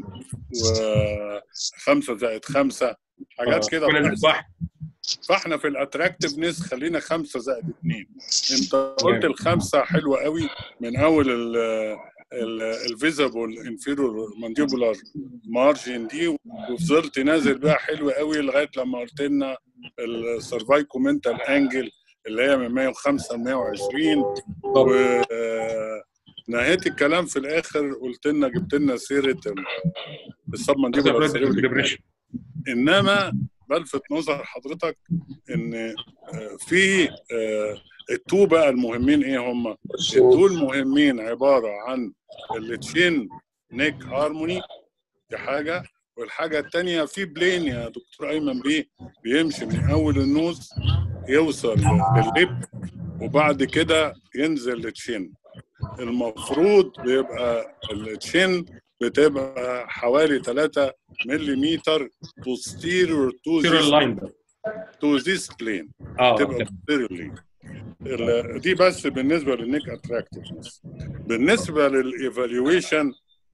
Speaker 2: وخمسه زائد خمسه حاجات كده فاحنا في الاتراكتفنس خلينا خمسه زائد اثنين انت قلت الخمسه حلوه قوي من اول الفيزابل انفيرور مانديبولار مارجن دي وفضلت نازل بقى حلو قوي لغايه لما قلت لنا السرفايكو منتال انجل اللي هي من 105 ل 120 و نهيت الكلام في الاخر قلت لنا جبت لنا سيره السب مانديبولار انما بلفت نظر حضرتك ان في التو بقى المهمين ايه هم؟ التو المهمين عباره عن التشين نيك هارموني دي حاجه والحاجه الثانيه في بلين يا دكتور ايمن بيه بيمشي من اول النوز يوصل لللب وبعد كده ينزل للتشين المفروض بيبقى التشين بتبقى حوالي 3 ملم posterior to this, to this plane
Speaker 1: اه
Speaker 2: تبقى posteriorly دي بس بالنسبه للنيك اتراكتفنس بالنسبه للايفالويشن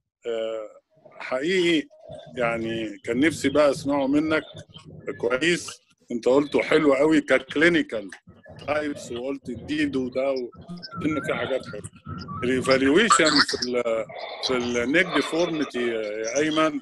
Speaker 2: حقيقي يعني كان نفسي بقى اسمعه منك كويس انت قلته حلو قوي ككلينيكال تايبس وقلت الديدو ده وان في حاجات حلوه الايفالويشن في ال في النيك ديفورميتي يا ايمن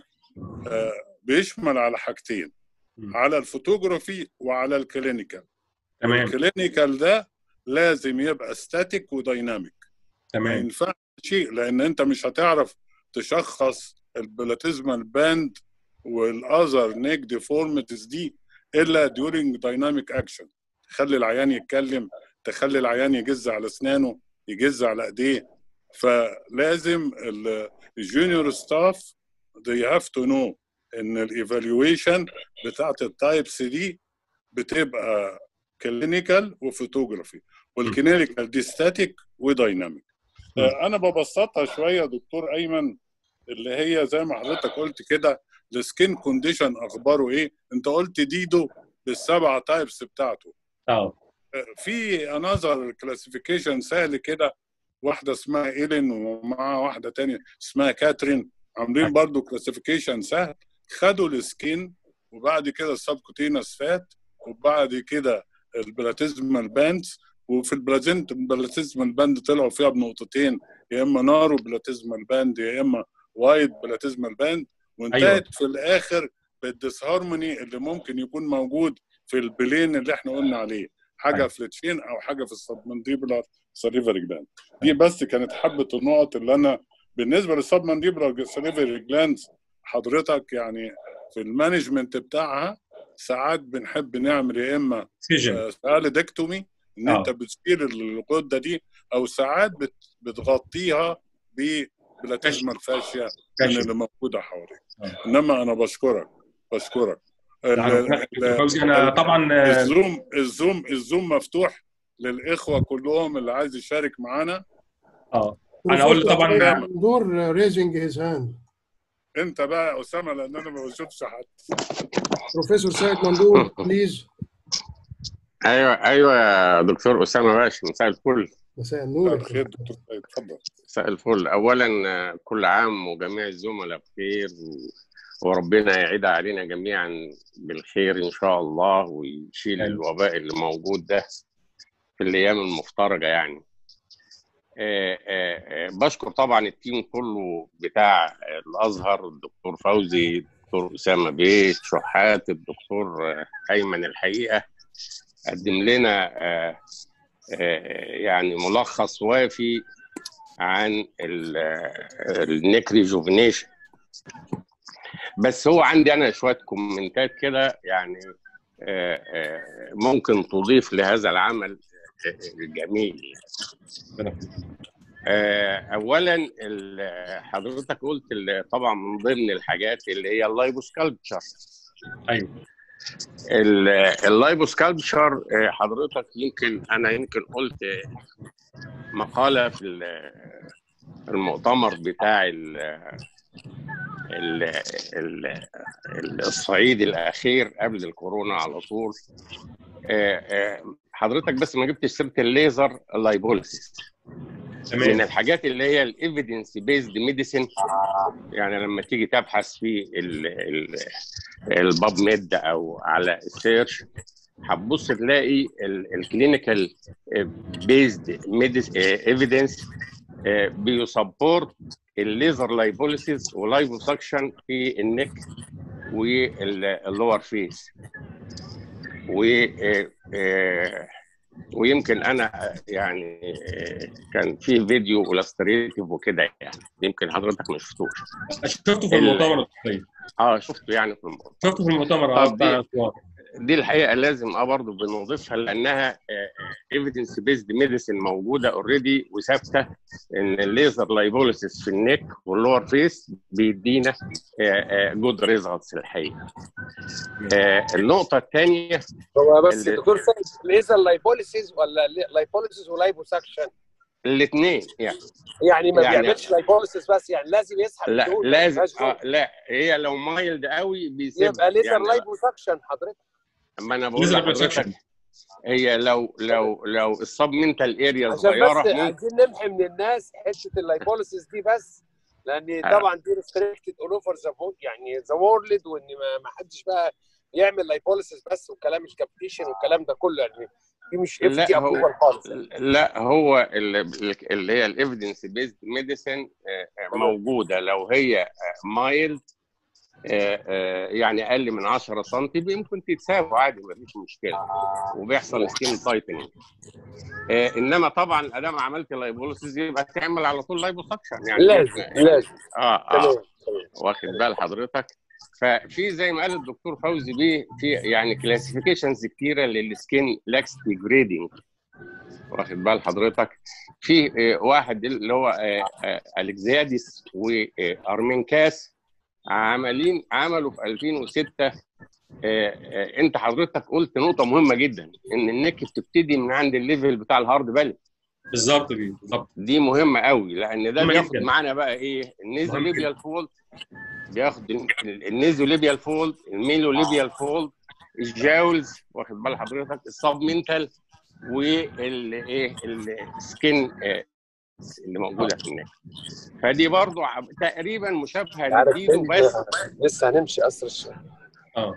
Speaker 2: بيشمل على حاجتين على الفوتوغرافي وعلى الكلينيكال
Speaker 1: تمام
Speaker 2: الكلينيكال ده لازم يبقى ستاتيك ودايناميك ما
Speaker 1: تمام
Speaker 2: ينفعش شيء لان انت مش هتعرف تشخص البلاتيزمال باند والاذر نيك ديفورميتيز دي الا during دايناميك اكشن تخلي العيان يتكلم تخلي العيان يجز على اسنانه يجز على ايديه فلازم الجونيور ستاف they have to know ان الايفالويشن بتاعت التايبس دي بتبقى كلينيكال وفوتوغرافي والكلينيكال دي ستاتيك ودايناميك انا ببسطها شويه دكتور ايمن اللي هي زي ما حضرتك قلت كده السكين كونديشن اخباره ايه انت قلت ديدو بالسبعه تايبس بتاعته
Speaker 1: اه
Speaker 2: في انذر كلاسيفيكيشن سهل كده واحده اسمها ايلين ومعاها واحده تانية اسمها كاترين عاملين برضو كلاسيفيكيشن سهل خدوا السكين وبعد كده السبكوتينس فات وبعد كده البلاتيزمال باندز وفي البلازنت البلاتيزمال باند طلعوا فيها بنقطتين يا اما نارو بلاتيزمال باند يا اما وايد بلاتيزمال باند وانتهت
Speaker 1: أيوة.
Speaker 2: أيوة. في الاخر بالديسهارموني اللي ممكن يكون موجود في البلين اللي احنا قلنا عليه حاجه
Speaker 1: أيوة.
Speaker 2: في التشين او حاجه في السبمنديبولار سليفري جلاند دي بس كانت حبه النقط اللي انا بالنسبه للسبمنديبولار سليفري جلاند حضرتك يعني في المانجمنت بتاعها ساعات بنحب نعمل يا اما
Speaker 1: سجن
Speaker 2: سالدكتومي ان
Speaker 1: آه.
Speaker 2: انت بتشيل الغده دي او ساعات بت بتغطيها ببلاتيزما الفاشيه من
Speaker 1: كشف.
Speaker 2: اللي موجوده حواليك
Speaker 1: آه.
Speaker 2: انما انا بشكرك بشكرك
Speaker 1: فوزي انا طبعا
Speaker 2: الزوم الزوم الزوم مفتوح للاخوه كلهم اللي عايز يشارك معانا
Speaker 1: اه انا اقول طبعا
Speaker 3: دور ريزنج هيز هاند
Speaker 2: انت بقى اسامه لان انا ما بشوفش حد
Speaker 3: بروفيسور سيد مندور بليز
Speaker 4: ايوه ايوه يا دكتور اسامه باشا مساء الفل
Speaker 3: مساء النور
Speaker 2: بخير دكتور سيد اتفضل
Speaker 4: مساء الفل اولا كل عام وجميع الزملاء بخير وربنا يعيد علينا جميعا بالخير ان شاء الله ويشيل الوباء اللي موجود ده في الايام المفترجه يعني آآ آآ بشكر طبعا التيم كله بتاع الازهر الدكتور فوزي الدكتور اسامه بيه شحات الدكتور ايمن الحقيقه قدم لنا آآ يعني ملخص وافي عن النيك ريجوفينيشن بس هو عندي انا شويه كومنتات كده يعني ممكن تضيف لهذا العمل الجميل اولا حضرتك قلت طبعا من ضمن الحاجات اللي هي اللايبوسكالبتشر
Speaker 1: ايوه
Speaker 4: اللايبوسكالبتشر حضرتك يمكن انا يمكن قلت مقاله في المؤتمر بتاع ال ال ال الصعيد الاخير قبل الكورونا على طول حضرتك بس ما جبتش سيره الليزر لايبوليسيس من الحاجات اللي هي الايفيدنس بيزد ميديسين يعني لما تيجي تبحث في الباب ميد او على السيرش هتبص تلاقي الكلينيكال بيزد ايفيدنس بيسبورت الليزر لايبوليسيس ولايبوسكشن في النك واللور فيس و ويمكن انا يعني كان في فيديو الستريتيف وكده يعني يمكن حضرتك ما شفتوش
Speaker 1: شفته في المؤتمر
Speaker 4: اه شفته يعني في المؤتمر
Speaker 1: شفته في المؤتمر اه بتاع
Speaker 4: دي الحقيقه لازم اه برضه بنضيفها لانها ايفيدنس بيزد ميديسن موجوده اوريدي وثابته ان الليزر لايبوليسيس في النك واللور فيس بيدينا جود ريزلتس الحقيقه. النقطه الثانيه
Speaker 5: هو بس دكتور سيد ليزر لايبوليسيس ولا لايبوليسيس ولايبوسكشن؟
Speaker 4: الاثنين يعني
Speaker 5: يعني ما يعني بيعملش لايبوليسيس بس يعني لازم يسحب
Speaker 4: لا لازم آه لا هي لو مايلد قوي بيسيبها
Speaker 5: يبقى ليزر
Speaker 4: يعني
Speaker 5: لايبوسكشن حضرتك
Speaker 4: ما انا بقول لحضرتك هي لو لو لو السبمنتال اريا صغيره
Speaker 5: عشان بس عايزين نمحي من الناس حته اللايبوليسيس دي بس لان طبعا دي ريستريكتد اول اوفر ذا يعني ذا وورلد وان ما حدش بقى يعمل لايبوليسيس بس وكلام الكابتيشن والكلام ده كله يعني دي مش اف دي ابروفال خالص
Speaker 4: لا هو اللي هي الايفيدنس بيزد ميديسن موجوده لو هي مايلد يعني اقل من 10 سم يمكن تتساوي عادي ما فيش مشكله وبيحصل سكين تايتنينج انما طبعا ادام عملت لايبوليسيس يبقى تعمل على طول لايبوسكشن يعني
Speaker 5: لازم لازم
Speaker 4: اه اه واخد بال حضرتك ففي زي ما قال الدكتور فوزي بيه في يعني كلاسيفيكيشنز كتيره للسكين لاكستي جريدنج واخد بال حضرتك في واحد اللي هو الكزياديس وارمينكاس عاملين عملوا في 2006 انت حضرتك قلت نقطه مهمه جدا ان النك بتبتدي من عند الليفل بتاع الهارد بالي
Speaker 1: بالظبط بالظبط
Speaker 4: دي مهمه قوي لان ده بياخد معانا بقى ايه النيزوليبيال فولد بياخد النيزوليبيال فولد الميلوليبيال فولد الجاولز واخد بال حضرتك السبمنتال والايه السكين اللي موجوده في النك فدي برضو تقريبا مشابهه لديدو بس
Speaker 5: لسه هنمشي قصر الشهر
Speaker 1: اه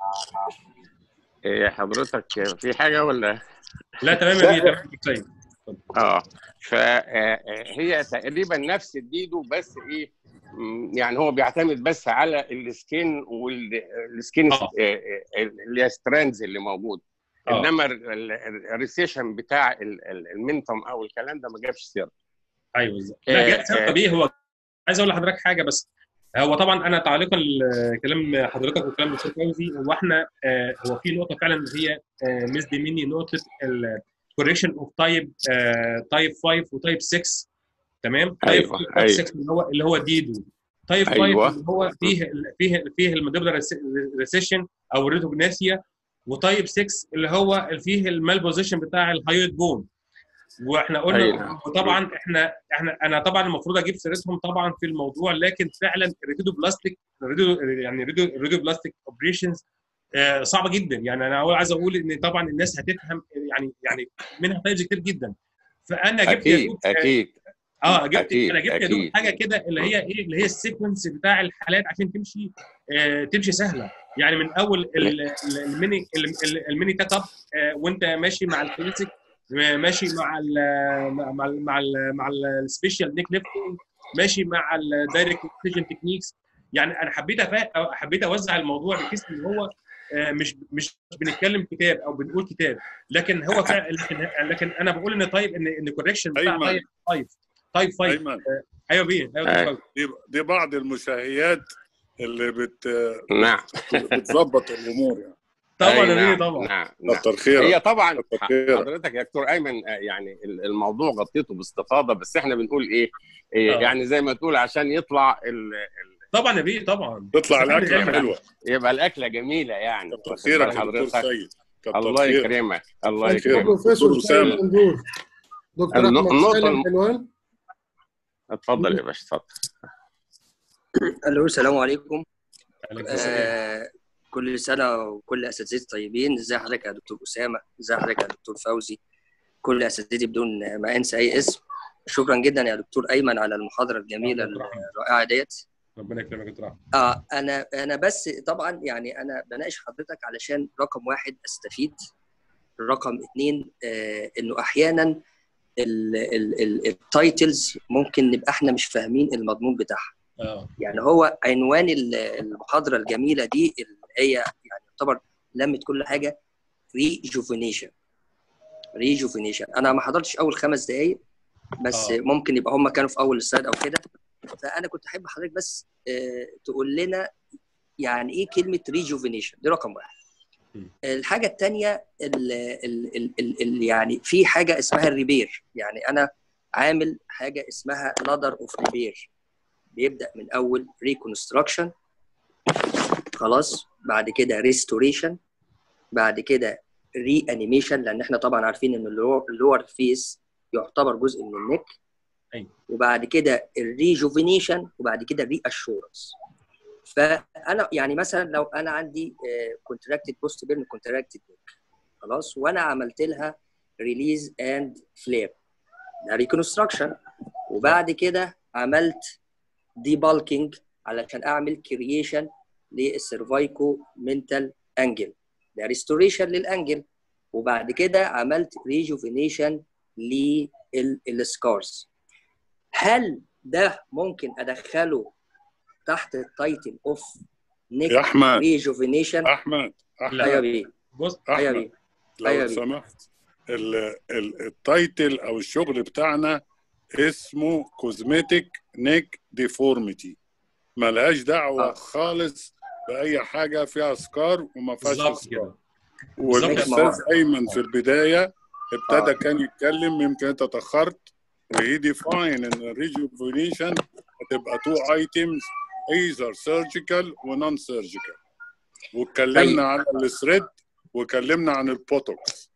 Speaker 4: إيه حضرتك في حاجه ولا
Speaker 1: لا تمام يا بيه تمام
Speaker 4: اه فهي تقريبا نفس الديدو بس ايه يعني هو بيعتمد بس على السكين والسكين
Speaker 1: آه.
Speaker 4: اللي هي ستراندز اللي موجود
Speaker 1: آه.
Speaker 4: انما الريسيشن بتاع المنتم او الكلام ده ما جابش سيره
Speaker 1: ايوه بالظبط لا جت سيرته بيه هو عايز اقول لحضرتك حاجه بس هو طبعا انا تعليقا لكلام حضرتك وكلام الدكتور فوزي هو احنا آه هو في نقطه فعلا هي آه مس مني نقطه الكوريكشن اوف تايب تايب 5 وتايب 6 تمام تايب
Speaker 4: أيوة.
Speaker 1: 6 اللي هو اللي هو ديدو تايب 5
Speaker 4: أيوة.
Speaker 1: اللي هو فيه فيه فيه المدبلر ريسيشن او الريتوجناسيا وتايب 6 اللي هو فيه المال بوزيشن بتاع الهايويد بون واحنا قلنا
Speaker 4: أيوة.
Speaker 1: وطبعا احنا احنا انا طبعا المفروض اجيب سيرتهم طبعا في الموضوع لكن فعلا الريدو بلاستيك الريدو يعني الريدو الريدو بلاستيك اوبريشنز صعبه جدا يعني انا أول عايز اقول ان طبعا الناس هتفهم يعني يعني منها تايبز كتير جدا فانا جبت يا
Speaker 4: اكيد
Speaker 1: دوب-
Speaker 4: اكيد
Speaker 1: اه جبت
Speaker 4: أكيد،
Speaker 1: انا جبت يا دوب
Speaker 4: أكيد.
Speaker 1: حاجه كده اللي هي ايه اللي هي السيكونس بتاع الحالات عشان تمشي آه تمشي سهله يعني من اول ال- ال- الميني ال- ال- الميني كات اب آه وانت ماشي مع الكلاسيك ماشي مع ال مع مع ال مع ال مع السبيشال نيك ليفتنج ماشي مع الدايركت اكسجن تكنيكس يعني انا حبيت أفا- أو حبيت اوزع الموضوع بحيث ان هو آه، مش مش بنتكلم كتاب او بنقول كتاب لكن هو فعلا لكن, لكن انا بقول ان طيب ان ان كوركشن بتاع
Speaker 2: أيمن.
Speaker 1: طيب طيب طيب 5
Speaker 2: ايمن
Speaker 1: ايوه بيه ايوه
Speaker 4: أيوة.
Speaker 1: طيب
Speaker 2: دي دي بعض المشاهيات اللي بت
Speaker 4: نعم
Speaker 2: بتظبط الامور يعني
Speaker 1: طبعا
Speaker 4: أي
Speaker 1: يا بيه
Speaker 4: نعم،
Speaker 1: طبعا
Speaker 4: نعم نعم
Speaker 2: كتر خيرك
Speaker 4: هي طبعا
Speaker 2: كتر خيرك.
Speaker 4: حضرتك يا دكتور ايمن آه، يعني ال- الموضوع غطيته باستفاضه بس احنا بنقول ايه, إيه
Speaker 1: آه.
Speaker 4: يعني زي ما تقول عشان يطلع ال... ال...
Speaker 1: طبعا يا بيه طبعا
Speaker 2: تطلع
Speaker 1: بس إحنا
Speaker 2: الاكله
Speaker 1: بنعمل-
Speaker 2: حلوه
Speaker 4: يبقى الاكله جميله يعني
Speaker 2: كتر
Speaker 4: واخد
Speaker 2: خيرك
Speaker 4: بال
Speaker 2: يا دكتور
Speaker 4: حضرتك
Speaker 2: سيد كتر
Speaker 4: الله
Speaker 2: خيرك
Speaker 4: يكرمك الله
Speaker 2: خير.
Speaker 4: يكرمك
Speaker 3: بروفيسور
Speaker 2: دكتور
Speaker 3: سيد
Speaker 2: أسامة.
Speaker 3: مندور دكتور
Speaker 4: النق-
Speaker 3: احمد
Speaker 4: النقطة
Speaker 3: سالم
Speaker 4: الم-
Speaker 3: حلوان
Speaker 4: اتفضل يا باشا اتفضل
Speaker 6: الو السلام عليكم
Speaker 1: عليكم السلام.
Speaker 6: آه كل سنه وكل اساتذتي طيبين ازي حضرتك يا دكتور اسامه ازي حضرتك يا دكتور فوزي كل اساتذتي بدون ما انسى اي اسم شكرا جدا يا دكتور ايمن على المحاضره الجميله الرائعه ديت
Speaker 1: ربنا يكرمك يا دكتور أحمد.
Speaker 6: اه انا انا بس طبعا يعني انا بناقش حضرتك علشان رقم واحد استفيد رقم اثنين آه انه احيانا التايتلز ممكن نبقى احنا مش فاهمين المضمون بتاعها
Speaker 1: اه
Speaker 6: يعني هو عنوان ال- المحاضره الجميله دي اللي هي يعني يعتبر لمت كل حاجه ريجوفينيشن ريجوفينيشن انا ما حضرتش اول خمس دقائق بس
Speaker 1: آه.
Speaker 6: آه. ممكن يبقى هم كانوا في اول السلايد او كده فانا كنت احب حضرتك بس آه تقول لنا يعني ايه كلمه ريجوفينيشن دي رقم واحد
Speaker 1: م.
Speaker 6: الحاجه الثانيه ال ال ال ال ال يعني في حاجه اسمها الريبير يعني انا عامل حاجه اسمها لادر اوف ريبير بيبدا من اول ريكونستراكشن خلاص بعد كده ريستوريشن بعد كده ري انيميشن لان احنا طبعا عارفين ان اللور فيس يعتبر جزء من النك
Speaker 1: أيوة.
Speaker 6: وبعد كده الريجوفينيشن وبعد كده الري اشورنس فانا يعني مثلا لو انا عندي كونتراكتد بوست بيرن كونتراكتد نك خلاص وانا عملت لها ريليز اند فلير ده ريكونستراكشن وبعد كده عملت دي بالكينج علشان اعمل كرييشن للسيرفايكو منتال انجل ده ريستوريشن للانجل وبعد كده عملت ريجوفينيشن للسكارز هل ده ممكن ادخله تحت التايتل اوف نيك
Speaker 2: يا احمد
Speaker 6: ريجوفينيشن
Speaker 2: احمد احمد
Speaker 6: ايوه بيه
Speaker 1: بص
Speaker 6: ايوه
Speaker 2: احمد
Speaker 6: بيه
Speaker 2: لو
Speaker 6: أيوة.
Speaker 2: سمحت ال- ال- التايتل او الشغل بتاعنا اسمه كوزمتيك نيك ديفورميتي ملهاش دعوه
Speaker 6: آه.
Speaker 2: خالص باي حاجه فيها سكار وما فيهاش
Speaker 1: بالظبط
Speaker 2: سكار
Speaker 1: كده
Speaker 2: والاستاذ ايمن في البدايه ابتدى
Speaker 6: آه.
Speaker 2: كان يتكلم يمكن انت تاخرت وهي ديفاين ان الريجوفينيشن هتبقى تو ايتمز ايزر سيرجيكال ونون سيرجيكال واتكلمنا
Speaker 6: طيب.
Speaker 2: عن الثريد وكلمنا عن البوتوكس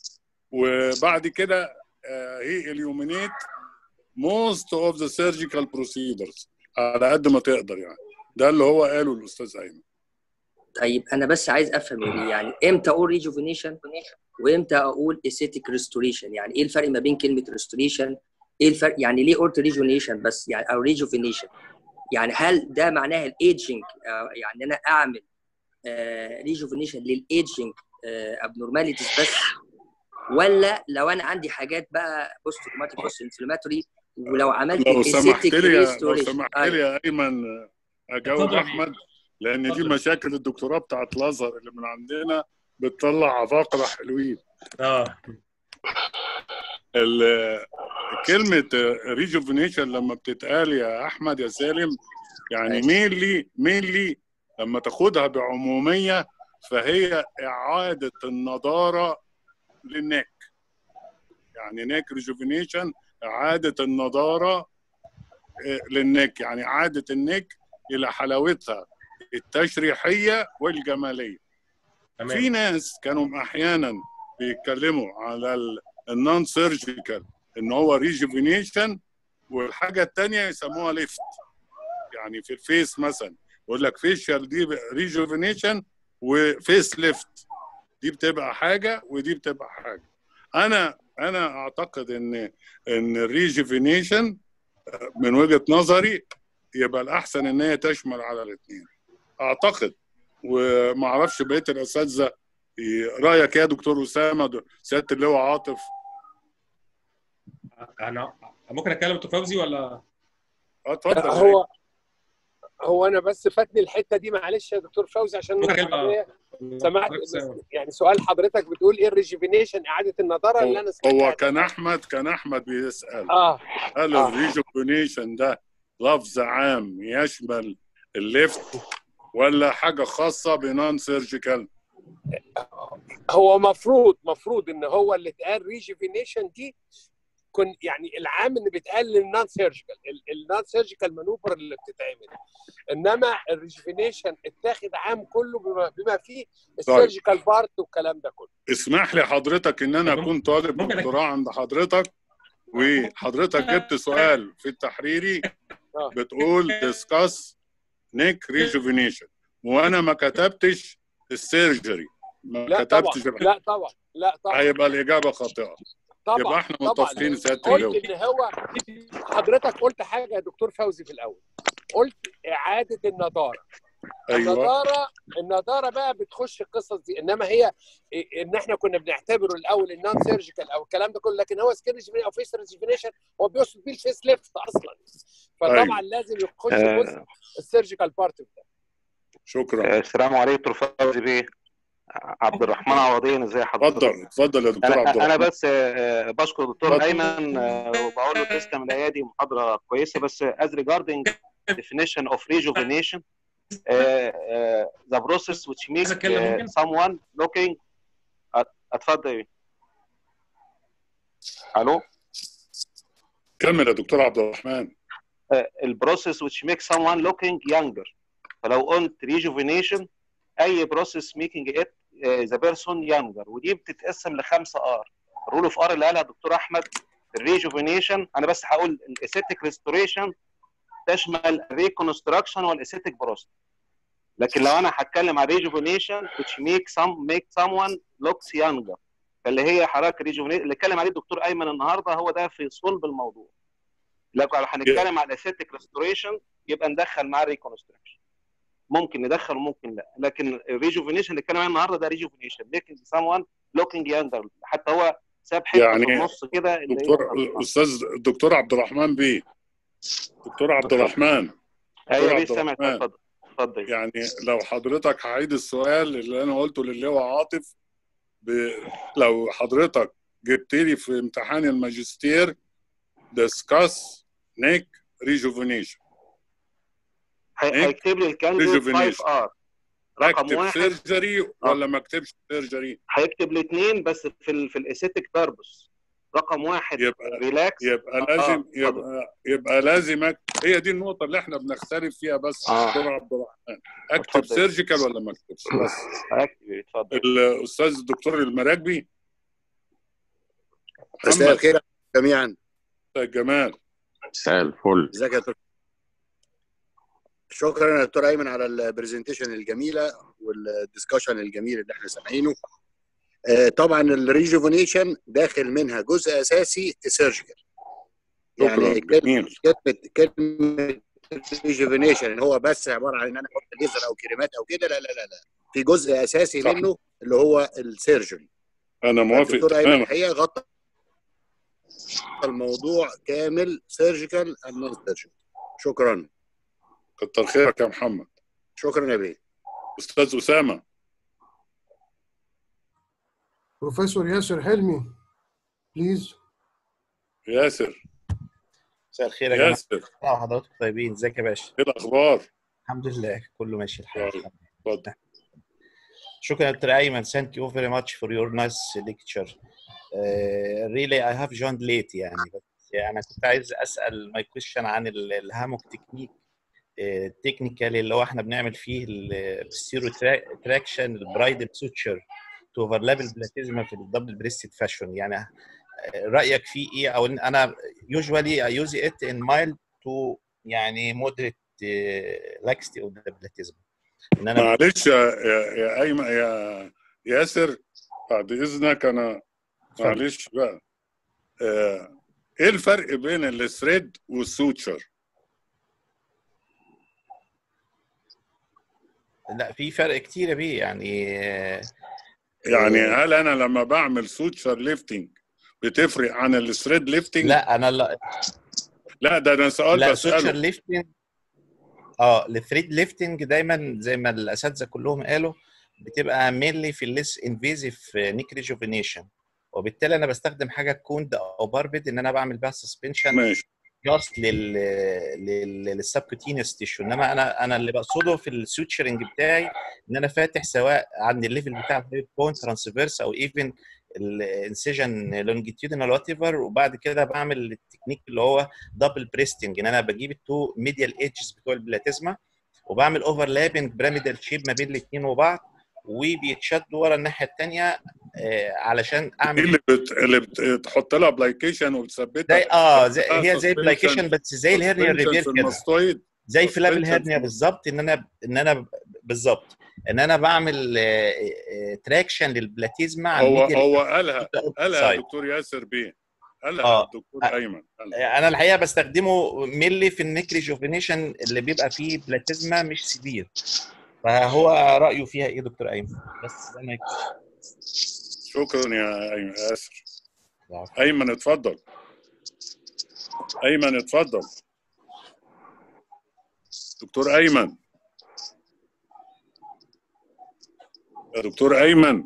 Speaker 2: وبعد كده هي اليومينيت most of the surgical procedures على قد ما تقدر يعني ده اللي هو قاله الاستاذ ايمن
Speaker 6: طيب انا بس عايز افهم يا بيه، يعني امتى اقول ريجوفينيشن وامتى اقول اسيتيك ريستوريشن يعني ايه الفرق ما بين كلمه ريستوريشن ايه الفرق يعني ليه قلت ريجونيشن بس يعني او ريجوفينيشن يعني هل ده معناها الايدجنج يعني انا اعمل ريجوفينيشن للايدجنج ابنورماليتيز بس ولا لو انا عندي حاجات بقى بوست اوتوماتيك بوست انفلاماتوري ولو عملت
Speaker 2: لو سمحت
Speaker 6: اسيتيك
Speaker 2: لي يا- لو
Speaker 6: ريستوريشن
Speaker 2: سمحت لي يا ايمن اجاوب
Speaker 1: اتفضل.
Speaker 2: احمد لان دي
Speaker 1: اتفضل.
Speaker 2: مشاكل الدكتوراه بتاعت الازهر اللي من عندنا بتطلع عباقرة حلوين
Speaker 1: اه
Speaker 2: ال- كلمة ريجوفينيشن لما بتتقال يا أحمد يا سالم يعني
Speaker 6: أيوة.
Speaker 2: مينلي مينلي لما تاخدها بعمومية فهي إعادة النضارة للنك يعني نيك ريجوفينيشن إعادة النضارة للنك يعني اعاده النك الى حلاوتها التشريحيه والجماليه
Speaker 1: تمام
Speaker 2: في ناس كانوا احيانا بيتكلموا على النون سيرجيكال ان هو ريجوفينيشن والحاجه الثانيه يسموها ليفت يعني في الفيس مثلا يقول لك فيشال دي ريجوفينيشن وفيس ليفت دي بتبقى حاجه ودي بتبقى حاجه انا انا اعتقد ان ان الريجوفينيشن من وجهه نظري يبقى الاحسن ان هي تشمل على الاثنين اعتقد وما اعرفش بقيه الاساتذه رايك يا دكتور اسامه سياده اللواء عاطف
Speaker 1: انا ممكن اتكلم دكتور فوزي ولا
Speaker 2: اه اتفضل
Speaker 5: هو هو انا بس فاتني الحته دي معلش يا دكتور فوزي عشان
Speaker 1: ممكن أكلم-
Speaker 5: سمعت يعني سؤال حضرتك بتقول ايه الريجيفينيشن اعاده النضاره اللي انا سمعتها
Speaker 2: هو كان احمد كان احمد بيسال
Speaker 5: اه
Speaker 2: هل
Speaker 5: آه.
Speaker 2: الريجوفينيشن ده لفظ عام يشمل الليفت ولا حاجه خاصه بنون سيرجيكال
Speaker 5: هو مفروض مفروض ان هو اللي اتقال ريجيفينيشن دي كن يعني العام اللي بيتقال للنون سيرجيكال النون سيرجيكال مانوفر اللي بتتعمل انما الريجيفينيشن اتاخد عام كله بما, بما فيه السيرجيكال بارت والكلام ده كله
Speaker 2: اسمح لي حضرتك ان انا
Speaker 1: طب
Speaker 2: اكون طالب
Speaker 1: ممكن أك-
Speaker 2: دكتوراه عند حضرتك وحضرتك جبت سؤال في التحريري
Speaker 5: آه.
Speaker 2: بتقول ديسكاس نيك ريجوفينيشن وانا ما كتبتش السيرجري ما
Speaker 5: لا طبعا
Speaker 2: كتبتش الح-
Speaker 5: لا طبعا لا طبعا
Speaker 2: هيبقى الاجابه خاطئه
Speaker 5: طبعا
Speaker 2: يبقى احنا
Speaker 5: طبعا
Speaker 2: متفقين سياده
Speaker 5: قلت
Speaker 2: اللواء
Speaker 5: ان هو حضرتك قلت حاجه يا دكتور فوزي في الاول قلت اعاده النضاره
Speaker 2: ايوه
Speaker 5: النضاره النضاره بقى بتخش القصص دي انما هي ان احنا كنا بنعتبره الاول النون سيرجيكال او الكلام ده كله لكن هو سكين ريجيفينيشن او فيس ريجيفينيشن هو بيقصد بيه الفيس ليفت اصلا فطبعا
Speaker 2: أيوة.
Speaker 5: لازم يخش
Speaker 7: آه.
Speaker 5: جزء السيرجيكال بارت بتاعه
Speaker 2: شكرا
Speaker 7: السلام عليكم دكتور فوزي بيه عبد الرحمن عوضين ازي حضرتك
Speaker 2: اتفضل اتفضل يا دكتور عبد
Speaker 7: انا انا
Speaker 2: الرحمن
Speaker 7: بس آه، بشكر الدكتور
Speaker 2: اتفضل.
Speaker 7: ايمن آه، وبقول له تسلم الايادي محاضره كويسه بس as regarding definition of rejuvenation uh, uh, the process which makes
Speaker 1: عايز أتكلم
Speaker 7: uh,
Speaker 1: ممكن؟
Speaker 7: someone looking أت- اتفضل يا بيه. الو
Speaker 2: كمل يا دكتور عبد الرحمن
Speaker 7: البروسيس which makes someone looking younger فلو قلت rejuvenation اي بروسيس making it uh, the person younger ودي بتتقسم لخمسه ار الرول اوف ار اللي قالها الدكتور احمد الريجوفينيشن انا بس هقول الاستيك ريستوريشن تشمل الريكونستراكشن والاستيك بروسيس لكن لو انا هتكلم عن ريجوفينيشن which make some make someone looks younger فاللي هي حركه ريجوفينيشن اللي اتكلم عليه الدكتور ايمن النهارده هو ده في صلب الموضوع لكن لو هنتكلم عن الاستيك ريستوريشن يبقى ندخل معاه ريكونستراكشن ممكن ندخل وممكن لا لكن الريجوفينيشن اللي اتكلم عليه النهارده ده ريجوفينيشن ميكينج someone looking younger حتى هو ساب حته
Speaker 2: يعني
Speaker 7: في النص كده اللي هي
Speaker 2: دكتور استاذ الدكتور عبد الرحمن بيه دكتور عبد الرحمن
Speaker 7: ايوه
Speaker 2: عبد
Speaker 7: بيه سامع
Speaker 2: الرحمن.
Speaker 7: اتفضل اتفضل
Speaker 2: يعني لو حضرتك هعيد السؤال اللي انا قلته للواء عاطف ب... لو حضرتك جبت لي في امتحان الماجستير ديسكاس نيك ريجوفينيشن
Speaker 7: هي-
Speaker 2: إيه؟
Speaker 7: هيكتب لي الكانديد
Speaker 2: Rejuvenation.
Speaker 7: 5 ار رقم
Speaker 2: اكتب
Speaker 7: واحد
Speaker 2: سيرجري ولا ما اكتبش سيرجري
Speaker 7: هيكتب الاثنين بس في ال في الاستيك بيربس رقم واحد
Speaker 2: يبقى
Speaker 7: ريلاكس
Speaker 2: يبقى
Speaker 7: آه،
Speaker 2: لازم
Speaker 7: اتفضل.
Speaker 2: يبقى يبقى لازم أك- هي دي النقطه اللي احنا بنختلف فيها بس
Speaker 7: آه.
Speaker 2: دكتور عبد الرحمن اكتب
Speaker 7: اتفضل.
Speaker 2: سيرجيكال ولا ما اكتبش بس
Speaker 7: هيكتب اتفضل
Speaker 2: الاستاذ الدكتور المراكبي
Speaker 8: مساء
Speaker 2: محمد
Speaker 8: الخير جميعا
Speaker 2: جمال
Speaker 4: مساء الفل
Speaker 8: ازيك يا دكتور شكرا يا دكتور ايمن على البرزنتيشن الجميله والدسكشن الجميل اللي احنا سامعينه آه، طبعا الريجوفينيشن داخل منها جزء اساسي سيرجيكال
Speaker 2: شكرا
Speaker 8: يعني كلمه
Speaker 2: جميل
Speaker 8: كلمه كلمه ريجوفينيشن هو بس عباره عن ان انا احط ليزر او كريمات او كده لا لا لا لا في جزء اساسي
Speaker 2: صح.
Speaker 8: منه اللي هو السيرجري
Speaker 2: انا موافق
Speaker 8: الدكتور ايمن
Speaker 2: تماما
Speaker 8: الحقيقه غطى الموضوع كامل سيرجيكال اند نون سيرجيكال شكرا
Speaker 2: كتر خيرك يا محمد
Speaker 8: شكرا يا بيه
Speaker 2: استاذ اسامه
Speaker 3: بروفيسور ياسر حلمي بليز
Speaker 2: ياسر
Speaker 9: مساء الخير يا جماعه
Speaker 2: ياسر
Speaker 9: اه حضراتكم طيبين ازيك يا باشا
Speaker 2: ايه الاخبار
Speaker 9: الحمد لله كله ماشي الحال
Speaker 2: يلا. اتفضل
Speaker 9: شكرا يا دكتور ايمن thank you very much for your nice lecture uh, really I have joined late يعني but انا كنت عايز اسال ماي كويشن عن ال- الهاموك تكنيك التكنيكال اللي هو احنا بنعمل فيه السيرو تراكشن البرايدل سوتشر تو اوفرلاب البلاتيزما في الدبل بريستد فاشون يعني آه، رايك فيه ايه او إن انا يوجوالي اي يوز ات ان مايلد تو يعني مودريت لاكستي اوف ذا بلاتيزما ان انا
Speaker 2: معلش يا يا يا ايمن يا ياسر بعد اذنك انا معلش بقى آه، ايه الفرق بين الثريد والسوتشر؟
Speaker 9: لا في فرق كتير يا بيه يعني آه،
Speaker 2: يعني
Speaker 9: آه،
Speaker 2: هل انا لما بعمل سوتشر ليفتنج بتفرق عن الثريد ليفتنج؟
Speaker 9: لا انا لا
Speaker 2: لا ده انا سؤال
Speaker 9: لا سوتشر
Speaker 2: بساله
Speaker 9: ليفتنج اه الثريد ليفتنج دايما زي ما الاساتذه كلهم قالوا بتبقى مينلي في الليس انفيزيف نيك ريجوفينيشن وبالتالي انا بستخدم حاجه كوند او باربيد ان انا بعمل بيها سسبنشن
Speaker 2: ماشي
Speaker 9: جاست لل لل للسبكوتينيوس تيشو انما انا انا اللي بقصده في السوتشرنج بتاعي ان انا فاتح سواء عند الليفل بتاع الهيد بوينت ترانسفيرس او ايفن الانسيجن لونجيتيودنال وات ايفر وبعد كده بعمل التكنيك اللي هو دبل بريستنج ان انا بجيب التو ميديال ايدجز بتوع البلاتيزما وبعمل اوفرلابنج بيراميدال شيب ما بين الاثنين وبعض وبيتشدوا ورا الناحيه الثانيه علشان
Speaker 2: دي
Speaker 9: اعمل
Speaker 2: اللي بت... اللي بتحط لها ابليكيشن وتثبتها
Speaker 9: زي اه زي
Speaker 2: آه،
Speaker 9: هي زي
Speaker 2: suspension-
Speaker 9: بلايكيشن بس زي الهيرنيا
Speaker 2: suspension
Speaker 9: الريفير
Speaker 2: في
Speaker 9: كده
Speaker 2: الماستويد
Speaker 9: زي في لاب
Speaker 2: suspension
Speaker 9: الهرنيا
Speaker 2: في-
Speaker 9: بالظبط ان انا ان انا بالظبط ان انا بعمل تراكشن للبلاتيزما على
Speaker 2: هو
Speaker 9: الميديال
Speaker 2: هو قالها قالها
Speaker 9: سايد.
Speaker 2: الدكتور ياسر بيه قالها
Speaker 9: آه.
Speaker 2: الدكتور ايمن قالها.
Speaker 9: انا الحقيقه بستخدمه مينلي في النيك ريجوفينيشن اللي بيبقى فيه بلاتيزما مش سيفير فهو رايه فيها ايه دكتور ايمن بس انا
Speaker 2: شكرا يا ايمن ياسر ايمن اتفضل ايمن اتفضل دكتور ايمن يا دكتور ايمن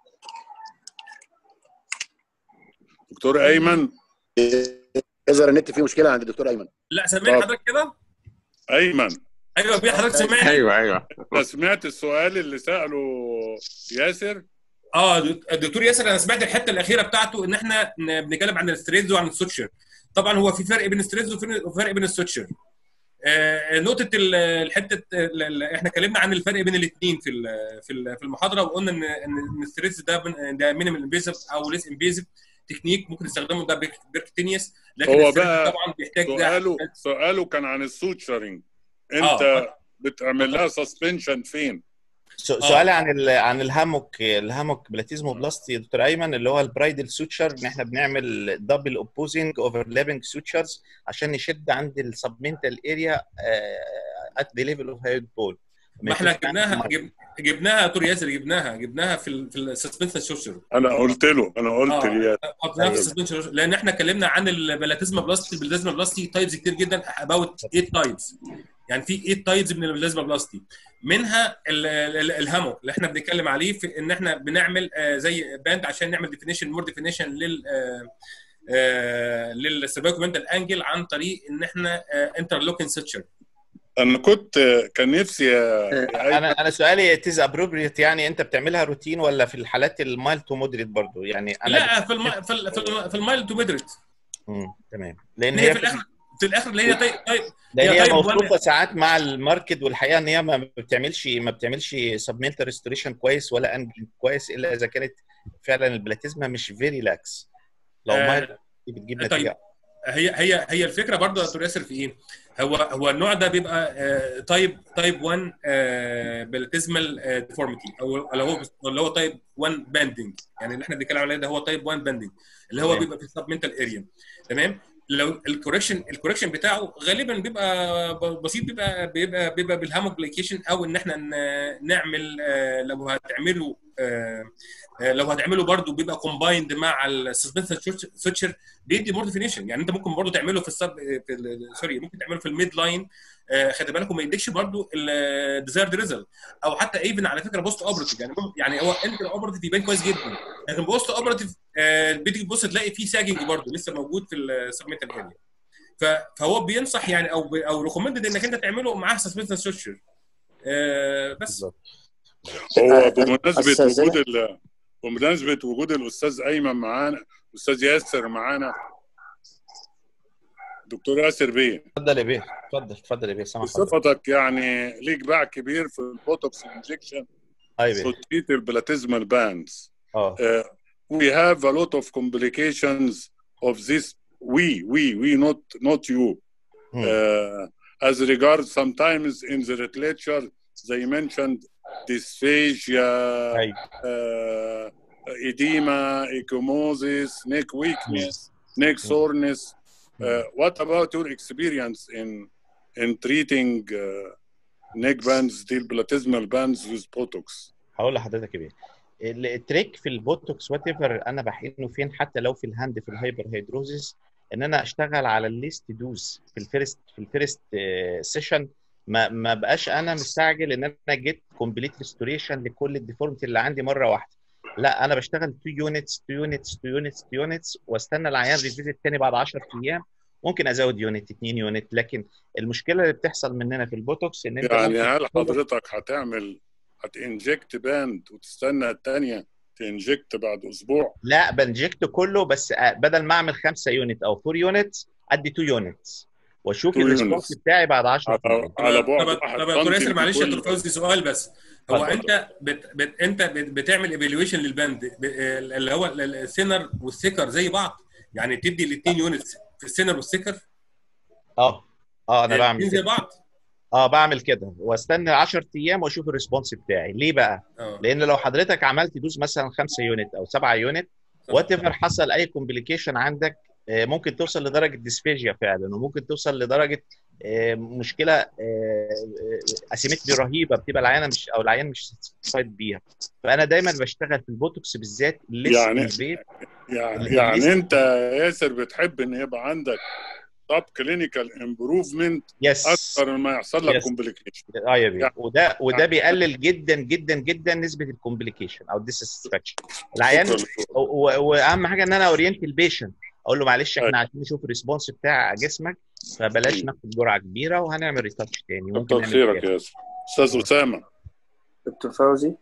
Speaker 2: دكتور ايمن
Speaker 8: يظهر النت فيه مشكله عند الدكتور ايمن
Speaker 1: لا سامعني
Speaker 2: طب.
Speaker 1: حضرتك كده
Speaker 2: ايمن
Speaker 1: ايوه بيه حضرتك سامعني
Speaker 4: ايوه ايوه
Speaker 2: انت سمعت السؤال اللي ساله ياسر
Speaker 1: اه دك- الدكتور ياسر انا سمعت الحته الاخيره بتاعته ان احنا ن- بنتكلم عن الستريدز وعن السوتشر طبعا هو في فرق بين الستريدز وفي- وفرق بين السوتشر آه، نقطه ال- الحته ال- ال- احنا اتكلمنا عن الفرق بين الاثنين في ال- في ال- في المحاضره وقلنا ان ان إن الستريدز ده بن- ده مينيمال انفيزيف او ليس انفيزيف تكنيك ممكن نستخدمه ده بيركتينيوس لكن
Speaker 2: هو
Speaker 1: الستريدز
Speaker 2: بقى
Speaker 1: طبعا بيحتاج ده
Speaker 2: سؤاله سؤاله كان عن السوتشرنج انت
Speaker 1: آه.
Speaker 2: بتعمل لها سسبنشن فين؟
Speaker 9: سو- سؤالي عن ال عن الهاموك الهاموك بلاتيزمو بلاستي يا دكتور ايمن اللي هو البرايدل سوتشر ان احنا بنعمل دبل اوبوزنج اوفرلابنج سوتشرز عشان نشد عند السبمنتال اريا ات ذا ليفل اوف هيد بول
Speaker 1: ما احنا جبناها جب- جبناها يا دكتور ياسر جبناها جبناها في ال في السسبنشن سوتشر
Speaker 2: انا قلت له انا قلت
Speaker 1: اه
Speaker 2: لي
Speaker 1: حطيناها في
Speaker 9: أيوة.
Speaker 1: السسبنشن لان احنا اتكلمنا عن البلاتيزما بلاستي البلاتيزما بلاستي تايبز كتير جدا اباوت 8 تايبز يعني في 8 تايبز من البلاتيزما بلاستي منها ال- ال- الهامو اللي احنا بنتكلم عليه في ان احنا بنعمل آه، زي باند عشان نعمل ديفينيشن مور ديفينيشن لل للسيرفايكومنتال انجل عن طريق ان احنا انترلوكين سيتشر
Speaker 2: انا كنت كان نفسي يا يا أيمن
Speaker 9: انا انا سؤالي تيز ابروبريت يعني انت بتعملها روتين ولا في الحالات المايل تو مودريت برضو يعني انا
Speaker 1: لا في الم... في ال... في, ال... في المايل تو ميدريت
Speaker 9: مم. تمام لان
Speaker 1: هي
Speaker 9: هي
Speaker 1: في الاخر في الاخر اللي هي طيب طيب
Speaker 9: لان
Speaker 1: هي
Speaker 9: هي
Speaker 1: طيب
Speaker 9: موصوفه
Speaker 1: one-
Speaker 9: ساعات مع الماركت والحقيقه ان هي ما بتعملش ما بتعملش سبمنتال ريستوريشن كويس ولا انجل كويس الا اذا كانت فعلا البلاتيزما مش فيري لاكس لو
Speaker 1: آه،
Speaker 9: ما بتجيب
Speaker 1: طيب.
Speaker 9: نتيجه
Speaker 1: هي هي هي الفكره برضه يا دكتور ياسر في ايه؟ هو هو النوع ده بيبقى آه، تايب تايب 1 بلاتيزمال ديفورميتي او اللي هو اللي هو تايب 1 باندنج يعني اللي احنا بنتكلم عليه ده هو تايب 1 باندنج اللي هو
Speaker 9: تمام.
Speaker 1: بيبقى في السبمنتال اريا تمام لو الكوركشن الكوركشن بتاعه غالبا بيبقى ب- بسيط بيبقى بيبقى بيبقى بالهاموجليكيشن او ان احنا ن- نعمل آه، لو هتعمله آه، آه، لو هتعمله برضو بيبقى كومبايند مع السسبنشن سويتشر بيدي مور ديفينيشن يعني انت ممكن برضو تعمله في السب في ال- سوري ممكن تعمله في الميد لاين آه، خلي بالك وما يديكش برضو الديزايرد ريزلت او حتى ايفن على فكره بوست اوبرتيف يعني ممكن- يعني هو انتر اوبرتيف يبان كويس جدا لكن بوست اوبرتيف بتيجي تبص تلاقي فيه ساجنج برضو لسه موجود في السبمنتال اريا فهو بينصح يعني او او ريكومندد انك انت تعمله معاه سسبنشن سويتشر بس
Speaker 2: هو بمناسبه
Speaker 8: أستاذ
Speaker 2: وجود ال... بمناسبه وجود الاستاذ ايمن معانا الاستاذ ياسر معانا دكتور ياسر بيه
Speaker 9: اتفضل يا بيه اتفضل اتفضل يا بيه سامع حضرتك
Speaker 2: بصفتك يعني ليك باع كبير في البوتوكس انجكشن
Speaker 9: ايوه
Speaker 2: to
Speaker 9: بيه
Speaker 2: treat البلاتيزمال bands.
Speaker 9: اه
Speaker 2: Uh, we have a lot of complications of this. We, we, we, not not you.
Speaker 9: مم.
Speaker 2: Uh, as regards, sometimes in the literature they mentioned dysphagia,
Speaker 9: ايوه
Speaker 2: uh, edema, ecchymosis, neck weakness, neck soreness. Uh, what about your experience in in treating uh, neck bands, the platysmal bands with Botox?
Speaker 9: هقول لحضرتك ايه ال- التريك في البوتوكس وات ايفر انا بحقنه فين حتى لو في الهاند في الهايبر هيدروزيس ان انا اشتغل على الليست دوز في الفيرست في الفيرست سيشن ما ما بقاش انا مستعجل ان انا جيت كومبليت ريستوريشن لكل الديفورمتي اللي عندي مره واحده لا انا بشتغل 2 يونتس 2 يونتس 2 يونتس 2 يونتس واستنى العيان ريفيزيت تاني بعد 10 ايام ممكن ازود يونت 2 يونت لكن المشكله اللي بتحصل مننا في البوتوكس ان انت
Speaker 2: يعني
Speaker 9: ممكن
Speaker 2: هل حضرتك هتعمل هتنجكت باند وتستنى الثانيه تنجكت بعد اسبوع؟
Speaker 9: لا بنجكت كله بس بدل ما اعمل 5 يونت او 4 يونت ادي 2 يونت واشوف
Speaker 2: 2
Speaker 9: الريسبونس
Speaker 2: units.
Speaker 9: بتاعي بعد 10
Speaker 2: على,
Speaker 9: ايام
Speaker 2: على بعد
Speaker 1: طب
Speaker 2: واحد
Speaker 1: طب يا دكتور
Speaker 2: سنتي
Speaker 1: ياسر معلش يا
Speaker 2: كل-
Speaker 1: دكتور فوزي سؤال بس هو
Speaker 9: اتفضل.
Speaker 1: انت بت بت انت بت بتعمل ايفالويشن للباند ب- اللي هو ال- السينر والسيكر زي بعض يعني تدي الاثنين يونتس في السينر والسيكر
Speaker 9: اه اه انا بعمل
Speaker 1: الاثنين زي
Speaker 9: كده
Speaker 1: بعض
Speaker 9: اه بعمل كده واستنى 10 ايام واشوف الريسبونس بتاعي ليه بقى؟
Speaker 1: اه
Speaker 9: لان لو حضرتك عملت دوز مثلا 5 يونت او 7 يونت وات ايفر حصل اي كومبليكيشن عندك آه، ممكن توصل لدرجه ديسفيجيا فعلا وممكن توصل لدرجه آه، مشكله اسيمتري رهيبه بتبقى العيانه مش او العيان مش ساتسفايد بيها فانا دايما بشتغل في البوتوكس بالذات لسه
Speaker 2: يعني-
Speaker 9: البيت
Speaker 2: يعني
Speaker 9: اللي
Speaker 2: يعني
Speaker 9: لسه-
Speaker 2: انت يا ياسر بتحب ان يبقى عندك توب كلينيكال امبروفمنت
Speaker 9: يس
Speaker 2: اكثر ما يحصل لك
Speaker 9: Yes.
Speaker 2: كومبليكيشن
Speaker 9: اه يا بيه
Speaker 2: يعني-
Speaker 9: وده وده بيقلل جدا جدا جدا نسبه الكومبليكيشن او الديسسفاكشن العيان و- و- واهم حاجه ان انا اورينت البيشنت اقول له معلش احنا عايزين نشوف الريسبونس بتاع جسمك فبلاش ناخد جرعه كبيره وهنعمل ريتاتش تاني ممكن
Speaker 2: كتر
Speaker 9: نعمل
Speaker 2: خيرك
Speaker 9: كده.
Speaker 2: يا ياسر استاذ اسامه
Speaker 10: دكتور فوزي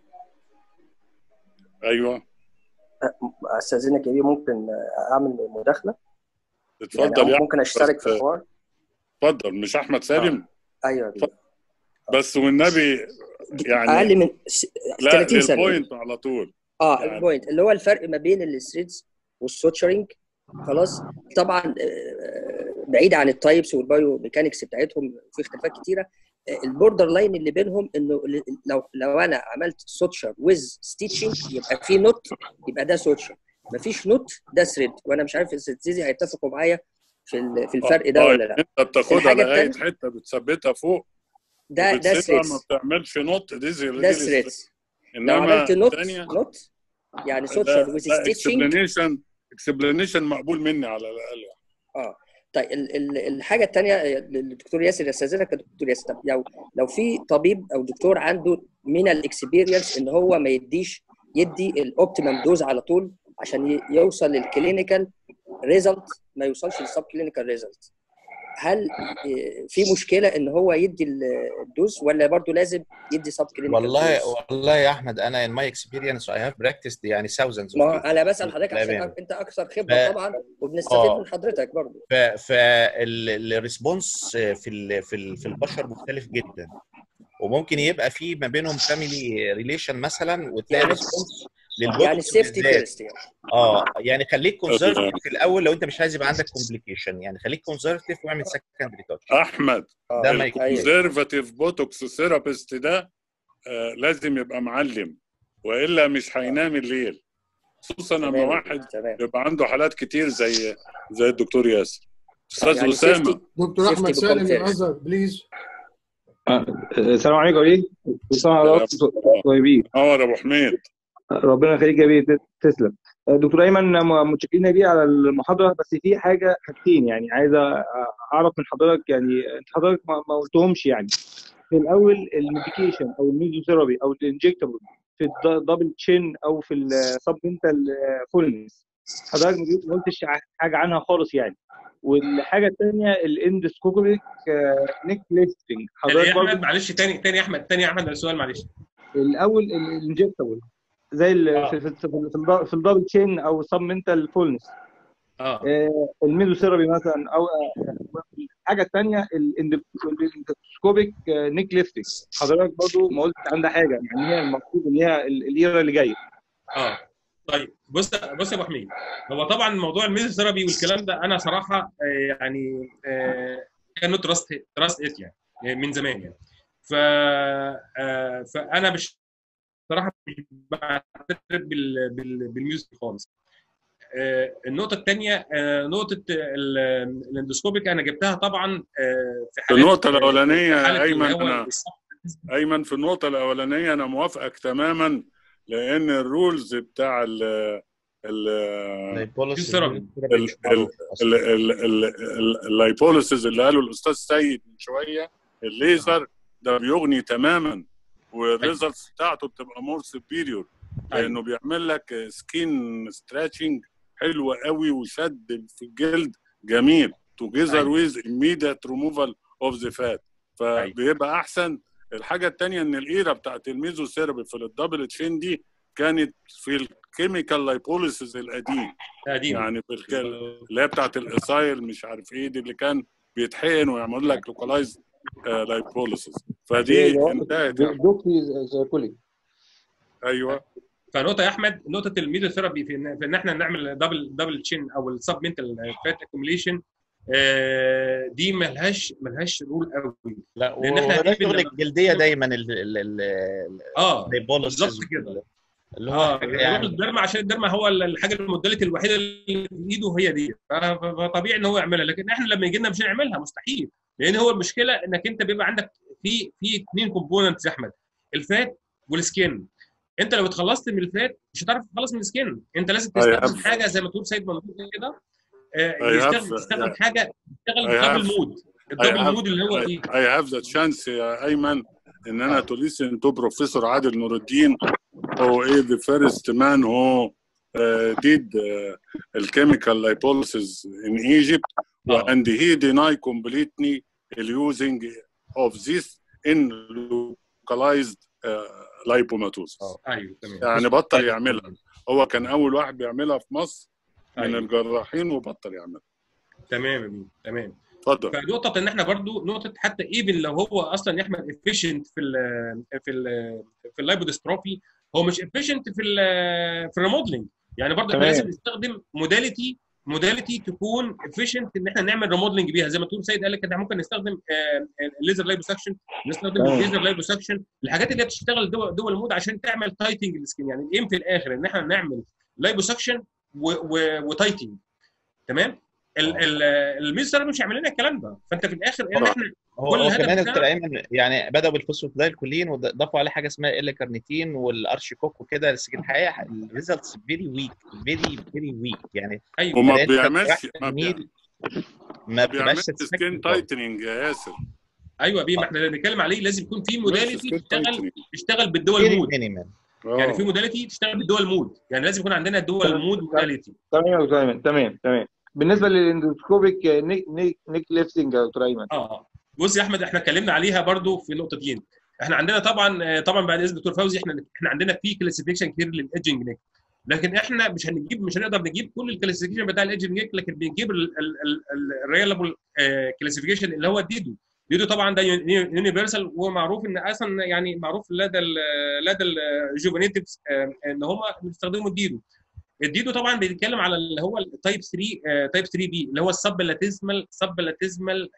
Speaker 2: ايوه
Speaker 10: استاذنك يا بيه ممكن اعمل مداخله
Speaker 2: اتفضل
Speaker 10: يعني
Speaker 2: يا
Speaker 10: ممكن اشترك في
Speaker 2: بس-
Speaker 10: الحوار
Speaker 2: اتفضل مش احمد سالم
Speaker 10: ايوه يا بيه
Speaker 2: بس والنبي يعني
Speaker 10: اقل من س-
Speaker 2: لا
Speaker 10: 30 ثانيه
Speaker 2: للبوينت على طول
Speaker 10: اه
Speaker 2: يعني-
Speaker 10: البوينت اللي هو الفرق ما بين الثريدز والسوتشرنج خلاص طبعا آه، بعيد عن التايبس والبايو ميكانكس بتاعتهم في اختلافات كتيره آه، البوردر لاين اللي بينهم انه ال- لو لو انا عملت سوتشر ويز ستيتشنج يبقى في نوت يبقى ده سوتشر مفيش نوت ده ثريد وانا مش عارف الزيزي هيتفقوا معايا في ال- في الفرق ده
Speaker 2: آه،
Speaker 10: ولا لا
Speaker 2: انت بتاخدها
Speaker 10: الحاجة
Speaker 2: لغايه
Speaker 10: التانية-
Speaker 2: حته بتثبتها فوق
Speaker 10: ده ده
Speaker 2: وبتسيبها
Speaker 10: ثريدز
Speaker 2: ما بتعملش نوت دي زي
Speaker 10: ده ثريدز لو
Speaker 2: انما
Speaker 10: عملت نوت
Speaker 2: الثانيه
Speaker 10: نوت يعني سوتشر ويز ستيتشنج
Speaker 2: اكسبلانيشن اكسبلانيشن مقبول مني على الاقل
Speaker 10: اه طيب ال- ال- الحاجه الثانيه الدكتور ياسر استاذنك يا دكتور ياسر طب لو لو في طبيب او دكتور عنده من الاكسبيرينس ان هو ما يديش يدي الاوبتيمم دوز على طول عشان ي- يوصل للكلينيكال ريزلت ما يوصلش للسب كلينيكال ريزلت هل آه، في مشكله ان هو يدي ال- الدوز ولا برضه لازم يدي سب كلينيكال
Speaker 9: والله والله يا احمد انا in my experience I have practiced يعني thousands of
Speaker 10: ما هو
Speaker 9: people.
Speaker 10: انا بسال حضرتك عشان
Speaker 9: بأمانة.
Speaker 10: انت اكثر خبره
Speaker 9: ف-
Speaker 10: طبعا وبنستفيد
Speaker 9: آه.
Speaker 10: من حضرتك برضه
Speaker 9: فالريسبونس في ال في ال في البشر مختلف جدا وممكن يبقى في ما بينهم فاميلي ريليشن مثلا وتلاقي
Speaker 10: يعني-
Speaker 9: ريسبونس
Speaker 10: يعني
Speaker 9: للبوتوكس
Speaker 10: سيفتي
Speaker 9: بالذات.
Speaker 10: فيرست يعني
Speaker 9: اه يعني خليك كونزرفتيف في الاول لو انت مش عايز يبقى عندك كومبليكيشن يعني خليك كونزرفتيف واعمل سكندري تاتش
Speaker 2: احمد
Speaker 9: ده ما يكون
Speaker 2: الكونزرفاتيف بوتوكس ثيرابيست ده آه لازم يبقى معلم والا مش هينام الليل خصوصا لما
Speaker 10: تمام،
Speaker 2: واحد
Speaker 10: تمام.
Speaker 2: يبقى عنده حالات كتير زي زي الدكتور ياسر استاذ
Speaker 10: يعني
Speaker 2: اسامه
Speaker 10: safety-
Speaker 3: دكتور
Speaker 10: safety
Speaker 3: احمد سالم
Speaker 10: becomes
Speaker 3: الازهر بليز
Speaker 11: السلام عليكم يا بيه كل سنه وحضراتكم طيبين
Speaker 2: نور ابو حميد
Speaker 11: ربنا يخليك يا بيه تسلم دكتور ايمن م- متشكرين يا بيه على المحاضره بس في حاجه حاجتين يعني عايز أ- اعرف من حضرتك يعني انت حضرتك ما ما قلتهمش يعني في الاول الميديكيشن او الميزوثيرابي او الانجكتبل في الدبل تشين او في السبمنتال فولنس حضرتك ما قلتش حاجه عنها خالص يعني والحاجه الثانيه الاندسكوبيك نيك ليستنج
Speaker 1: يا
Speaker 11: حضرتك
Speaker 1: احمد
Speaker 11: برضه
Speaker 1: معلش تاني تاني يا احمد تاني يا احمد السؤال معلش
Speaker 11: الاول الانجكتبل زي ال- في في في في الدبل تشين او سبمنتال فولنس
Speaker 1: اه
Speaker 11: آه، الميزوثيرابي مثلا او آه، الحاجه الثانيه الاندوسكوبيك نيك ليفتنج حضرتك برضو ما قلتش عندها حاجه يعني هي المفروض ان هي ال- الايرا اللي جايه
Speaker 1: اه طيب بص بص يا ابو حميد هو طبعا موضوع الميزوثيرابي والكلام ده انا صراحه آه، يعني كانوا تراست تراست ات يعني آه، من زمان يعني ف آه، فانا مش صراحه مش بعترف بال- بال- بالميوزك خالص آه، النقطه الثانيه نقطه ال- الاندوسكوبيك انا جبتها طبعا آه، في
Speaker 2: في
Speaker 1: حالات
Speaker 2: النقطة الأولانية
Speaker 1: في حالة
Speaker 2: أيمن
Speaker 1: اللي هو
Speaker 2: أنا أيمن في النقطة الأولانية أنا موافقك تماما لأن الرولز بتاع ال ال
Speaker 1: الميزوثيرابي
Speaker 2: ال- ال- ال- ال- ال- ال- اللايبوليسيس اللي قاله الاستاذ سيد من شويه الليزر ده بيغني تماما والريزلتس بتاعته بتبقى مور سبيريور لانه بيعمل لك سكين ستراتشنج حلو قوي وشد في الجلد جميل توجذر ويز immediate removal اوف ذا فات فبيبقى احسن الحاجه الثانيه ان الايرا بتاعت الميزوثيرابي في الدبل تشين دي كانت في الكيميكال لايبوليسيس القديم
Speaker 1: قديم.
Speaker 2: يعني في الك- اللي هي بتاعت الايسايل مش عارف ايه دي اللي كان بيتحقن ويعمل لك لوكالايز لايبوليسيس فدي انتهت يعني.
Speaker 3: دوكتي زي
Speaker 2: ايوه
Speaker 1: فنقطه يا احمد نقطه الميدوثيرابي في ان في ان احنا نعمل دبل دبل تشين او السب منتال فات اكوميليشن دي ملهاش ملهاش رول قوي
Speaker 9: لا
Speaker 1: لان احنا
Speaker 9: وده
Speaker 1: even
Speaker 9: شغل
Speaker 1: لما-
Speaker 9: الجلديه دايما ال ال ال
Speaker 1: اه
Speaker 9: البوليسيس
Speaker 1: بالظبط كده
Speaker 9: اللي هو
Speaker 1: اه
Speaker 9: حاجه
Speaker 1: يروح
Speaker 9: يعني
Speaker 1: الدرما عشان الدرما هو الحاجه المودلتي الوحيده اللي في ايده هي دي ف- ف- فطبيعي ان هو يعملها لكن احنا لما يجي لنا مش هنعملها مستحيل لان هو المشكله انك انت بيبقى عندك في في اثنين كومبوننتس يا احمد الفات والسكين انت لو اتخلصت من الفات مش هتعرف تتخلص من السكين انت لازم
Speaker 2: I
Speaker 1: تستخدم
Speaker 2: have-
Speaker 1: حاجه زي ما تقول سيد منصور كده آه،
Speaker 2: I have-
Speaker 1: يستخدم تستخدم
Speaker 2: yeah.
Speaker 1: حاجه تشتغل
Speaker 2: I
Speaker 1: بالدبل
Speaker 2: have-
Speaker 1: مود
Speaker 2: I
Speaker 1: الدبل
Speaker 2: have-
Speaker 1: مود اللي هو
Speaker 2: I-
Speaker 1: ايه
Speaker 2: I have the chance يا ايمن ان انا to listen to Professor عادل نور الدين who is the first man who uh, did uh, chemical lipolysis in Egypt and he denied completely the using of this in localized uh, lipomatosis
Speaker 1: ايوه تمام
Speaker 2: يعني بطل يعملها هو كان اول واحد بيعملها في مصر من
Speaker 1: أيوة.
Speaker 2: الجراحين وبطل يعملها
Speaker 1: تمام يا بيه تمام
Speaker 2: اتفضل
Speaker 1: فنقطه ان احنا برضو نقطه حتى ايفن لو هو اصلا يا احمد افيشنت في ال في ال في اللايبودستروفي هو مش افيشنت في ال في الريموديلنج يعني برضو احنا
Speaker 11: تمام.
Speaker 1: لازم نستخدم موداليتي موداليتي تكون افيشنت ان احنا نعمل ريموديلنج بيها زي ما تقول سيد قال لك احنا ممكن نستخدم الليزر لايبوسكشن نستخدم
Speaker 11: تمام.
Speaker 1: الليزر لايبوسكشن الحاجات اللي هي بتشتغل دول دول المود عشان تعمل تايتنج السكين يعني الايم في الاخر ان احنا نعمل لايبوسكشن وتايتنج تمام ال- ال- الميزر مش هيعمل لنا الكلام ده فانت في الاخر ان
Speaker 9: طبعا.
Speaker 1: احنا
Speaker 9: هو
Speaker 1: كل
Speaker 9: هو
Speaker 1: الهدف
Speaker 9: كمان
Speaker 1: بتاعنا-
Speaker 9: دكتور ايمن يعني بداوا بالفوسفودايل كولين وضافوا عليه حاجه اسمها ال كارنيتين والارشيكوك وكده بس الحقيقه الريزلتس فيري ويك فيري فيري ويك يعني
Speaker 1: ايوه
Speaker 2: وما
Speaker 9: يعني أنت
Speaker 2: بيعملش
Speaker 9: بتروح
Speaker 2: ما بيعملش
Speaker 9: تميل ما بتبقاش
Speaker 2: بيعملش
Speaker 9: satisfactory
Speaker 2: سكين
Speaker 9: خالص.
Speaker 2: تايتنينج يا ياسر
Speaker 1: ايوه بيه ما احنا بنتكلم عليه لازم يكون في موداليتي
Speaker 2: سكين
Speaker 1: تشتغل
Speaker 2: تايتنينج
Speaker 1: تشتغل بالدول
Speaker 9: Very
Speaker 1: مود
Speaker 9: minimal.
Speaker 1: يعني في
Speaker 2: اه
Speaker 1: موداليتي تشتغل بالدول مود يعني لازم يكون عندنا الدول مود موداليتي
Speaker 11: تمام يا دكتور ايمن تمام تمام بالنسبه للاندوسكوبيك نيك نيك نيك ليفتنج يا دكتور ايمن
Speaker 1: اه بص يا احمد احنا اتكلمنا عليها برضو في نقطتين احنا عندنا طبعا طبعا بعد اذن دكتور فوزي احنا احنا عندنا في كلاسيفيكيشن كتير للايدجنج نيك لكن احنا مش هنجيب مش هنقدر نجيب كل الكلاسيفيكيشن بتاع الايدجنج نيك لكن بنجيب الريلابل كلاسيفيكيشن اللي هو الديدو ديدو طبعا ده يونيفرسال ومعروف ان اصلا يعني معروف لدى ال لدى الجوفينيتيفز ان هم بيستخدموا الديدو الديدو طبعا بيتكلم على اللي هو التايب 3 تايب 3 بي اللي هو السبلاتيزمال سبلاتيزمال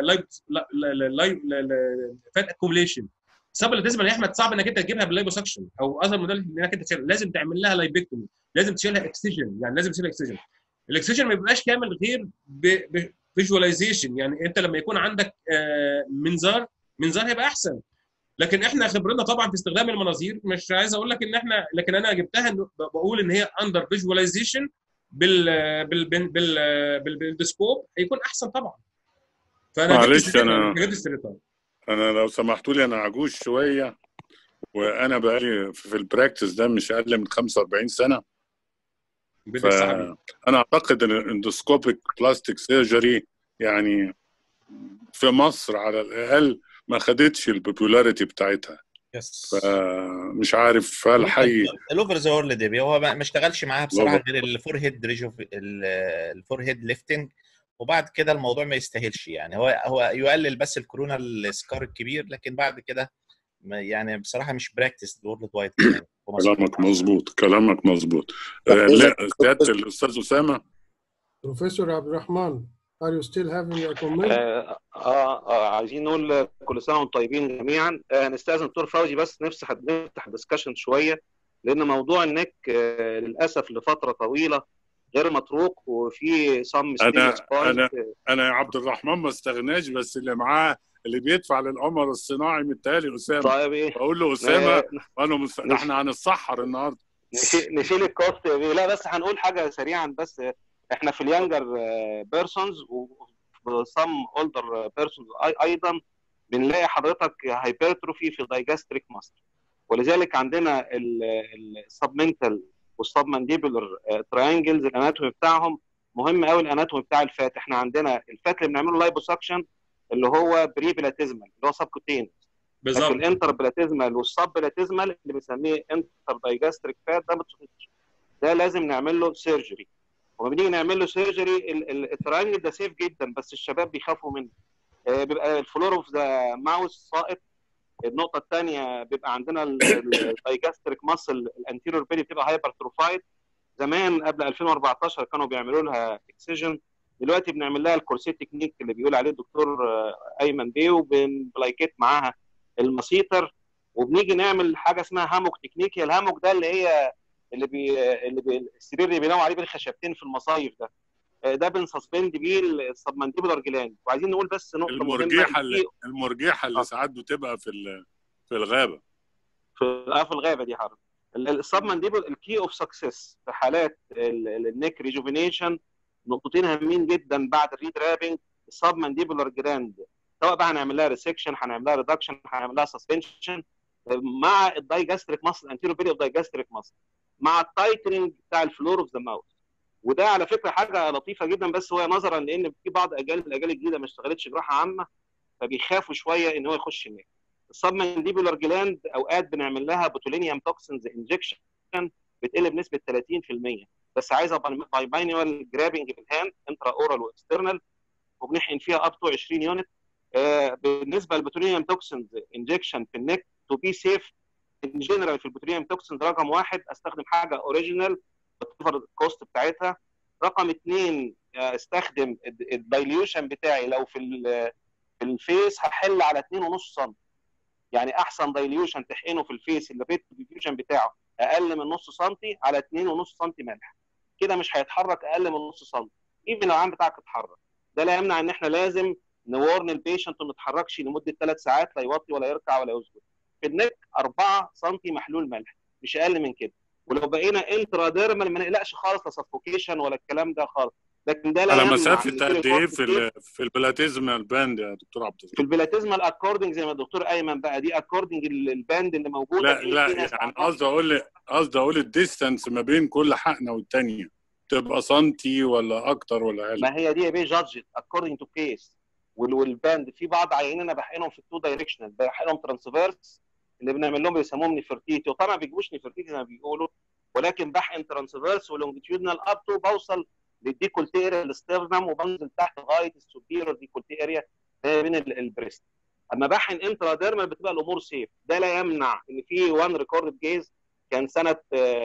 Speaker 1: فات اكوميليشن السبلاتيزمال يا احمد صعب انك انت تجيبها باللايبوسكشن او اصلا موديل انك انت تشيلها لازم تعمل لها لايبكتومي لازم تشيلها اكسجن يعني لازم تشيلها اكسجن الاكسجن ما بيبقاش كامل غير بفيجواليزيشن يعني انت لما يكون عندك آه، منظار منظار هيبقى احسن لكن احنا خبرنا طبعا في استخدام المناظير مش عايز اقول لك ان احنا لكن انا جبتها إنه ب- بقول ان هي اندر فيجواليزيشن بال بال بال بال بال- بالديسكوب هيكون احسن طبعا فانا جبت
Speaker 2: معلش
Speaker 1: السيريتا-
Speaker 2: أنا-
Speaker 1: جبت السيريتا.
Speaker 2: انا لو سمحتوا لي انا عجوز شويه وانا بقالي في البراكتس ده مش اقل من 45 سنه
Speaker 1: بدي صاحبي
Speaker 2: فانا اعتقد ان الاندوسكوبيك بلاستيك سيرجري يعني في مصر على الاقل ما خدتش البوبولاريتي بتاعتها فمش عارف هل حي
Speaker 9: الاوفر ذا وورلد دي هو ما اشتغلش معاها بصراحه غير الفور هيد ريجو الفور هيد ليفتنج وبعد كده الموضوع ما يستاهلش يعني هو هو يقلل بس الكورونا السكار الكبير لكن بعد كده يعني بصراحه مش براكتس وورلد وايد
Speaker 2: كلامك مظبوط كلامك مظبوط آه لا سياده الاستاذ اسامه
Speaker 3: بروفيسور عبد الرحمن Are you still having a comment?
Speaker 7: آه, آه, آه عايزين نقول كل سنه وانتم طيبين جميعا آه نستاذن دكتور فوزي بس نفسي نفتح ديسكشن شويه لان موضوع النك آه للاسف لفتره طويله غير مطروق وفي صم
Speaker 2: انا انا انا يا عبد الرحمن ما استغناش بس اللي معاه اللي بيدفع للقمر الصناعي متهيألي اسامه
Speaker 7: طيب ايه
Speaker 2: بقول له اسامه وانا مست... احنا هنتسحر النهارده
Speaker 7: نشيل الكوست لا بس هنقول حاجه سريعا بس احنا في اليانجر بيرسونز وصم اولدر بيرسونز ايضا بنلاقي حضرتك هايبرتروفي في الدايجاستريك ماسل ولذلك عندنا السبمنتال والسبمنديبولر تراينجلز الاناتومي بتاعهم مهم قوي الاناتومي بتاع الفات احنا عندنا الفات اللي بنعمله لايبوسكشن اللي هو بري بلاتيزمال اللي هو سبكوتين
Speaker 1: بالظبط
Speaker 7: الانتر بلاتيزمال والسب بلاتيزمال اللي بنسميه انتر دايجاستريك فات ده ده لازم نعمل له سيرجري وما بنيجي نعمل له سيرجري التراينجل ده سيف جدا بس الشباب بيخافوا منه بيبقى الفلور اوف ذا ماوس ساقط النقطه الثانيه بيبقى عندنا الدايجاستريك ماسل الانتيريور بيلي بتبقى هايبر تروفايد زمان قبل 2014 كانوا بيعملوا لها اكسجن دلوقتي بنعمل لها الكورسيت تكنيك اللي بيقول عليه الدكتور ايمن بيه وبنبلايكيت معاها المسيطر وبنيجي نعمل حاجه اسمها هاموك تكنيك هي الهاموك ده اللي هي اللي بي اللي بي السرير اللي بيناموا عليه بالخشبتين في المصايف ده ده بنسسبند بيه السبمنديبولار جلاند وعايزين نقول بس نقطه
Speaker 2: المرجيحه اللي المرجيحه اللي ساعات بتبقى في في الغابه
Speaker 7: في اه في الغابه دي حضرتك السبمنديبل الكي اوف سكسس في حالات النيك ريجوفينيشن نقطتين هامين جدا بعد الريد رابنج السبمنديبولار جلاند سواء بقى هنعمل لها ريسكشن هنعمل لها ريدكشن هنعمل لها سسبنشن مع الدايجاستريك ماسل انتيرو بيلي اوف دايجاستريك ماسل مع التايتنج بتاع الفلور اوف ذا ماوث وده على فكره حاجه لطيفه جدا بس هو نظرا لان في بعض اجيال الاجيال الجديده ما اشتغلتش جراحه عامه فبيخافوا شويه ان هو يخش هناك السبمنديبولار جلاند اوقات بنعمل لها بوتولينيوم توكسنز انجكشن بتقل بنسبه 30% بس عايزه باي باينوال جرابنج بالهاند انترا اورال واكسترنال وبنحقن فيها اب تو 20 يونت آه بالنسبه للبوتولينيوم توكسنز انجكشن في النك تو بي سيف ان جنرال في البوتولينيوم توكسنز رقم واحد استخدم حاجه اوريجينال بتوفر الكوست بتاعتها رقم اثنين استخدم الدايليوشن بتاعي لو في في الفيس هحل على 2.5 سم يعني احسن دايليوشن تحقنه في الفيس اللي الريت ديفيوجن بتاعه اقل من نص سم على 2.5 سم ملح كده مش هيتحرك اقل من نص سم ايفن لو العين بتاعك اتحرك ده لا يمنع ان احنا لازم نورن البيشنت ما يتحركش لمده ثلاث ساعات لا يوطي ولا يركع ولا يسجد في النك 4 سم محلول ملح مش اقل من كده ولو بقينا انترا ديرمال ما نقلقش خالص لا سفوكيشن ولا الكلام ده خالص لكن ده لا
Speaker 2: على مسافه قد ايه في في البلاتيزمال باند يا دكتور عبد
Speaker 7: في البلاتيزمال اكوردنج زي ما الدكتور ايمن بقى دي اكوردنج الباند اللي موجوده
Speaker 2: لا لا يعني قصدي اقول قصدي اقول الديستانس ما بين كل حقنه والثانيه تبقى سنتي ولا اكتر ولا اقل
Speaker 7: ما هي دي يا بيه جادجت اكوردنج تو كيس والباند في بعض عيانين انا بحقنهم في التو دايركشنال بحقنهم ترانسفيرس اللي بنعمل لهم بيسموهم نفرتيتي وطبعا ما بيجيبوش نفرتيتي زي ما بيقولوا ولكن بحقن ترانسفيرس ولونجيتيودنال اب تو بوصل للديكولتي اريا الاسترنم وبنزل تحت لغايه السوبيرور ديكولتي اريا بين البريست اما بحقن انترا ديرمال بتبقى الامور سيف ده لا يمنع ان في وان ريكورد جيز كان سنه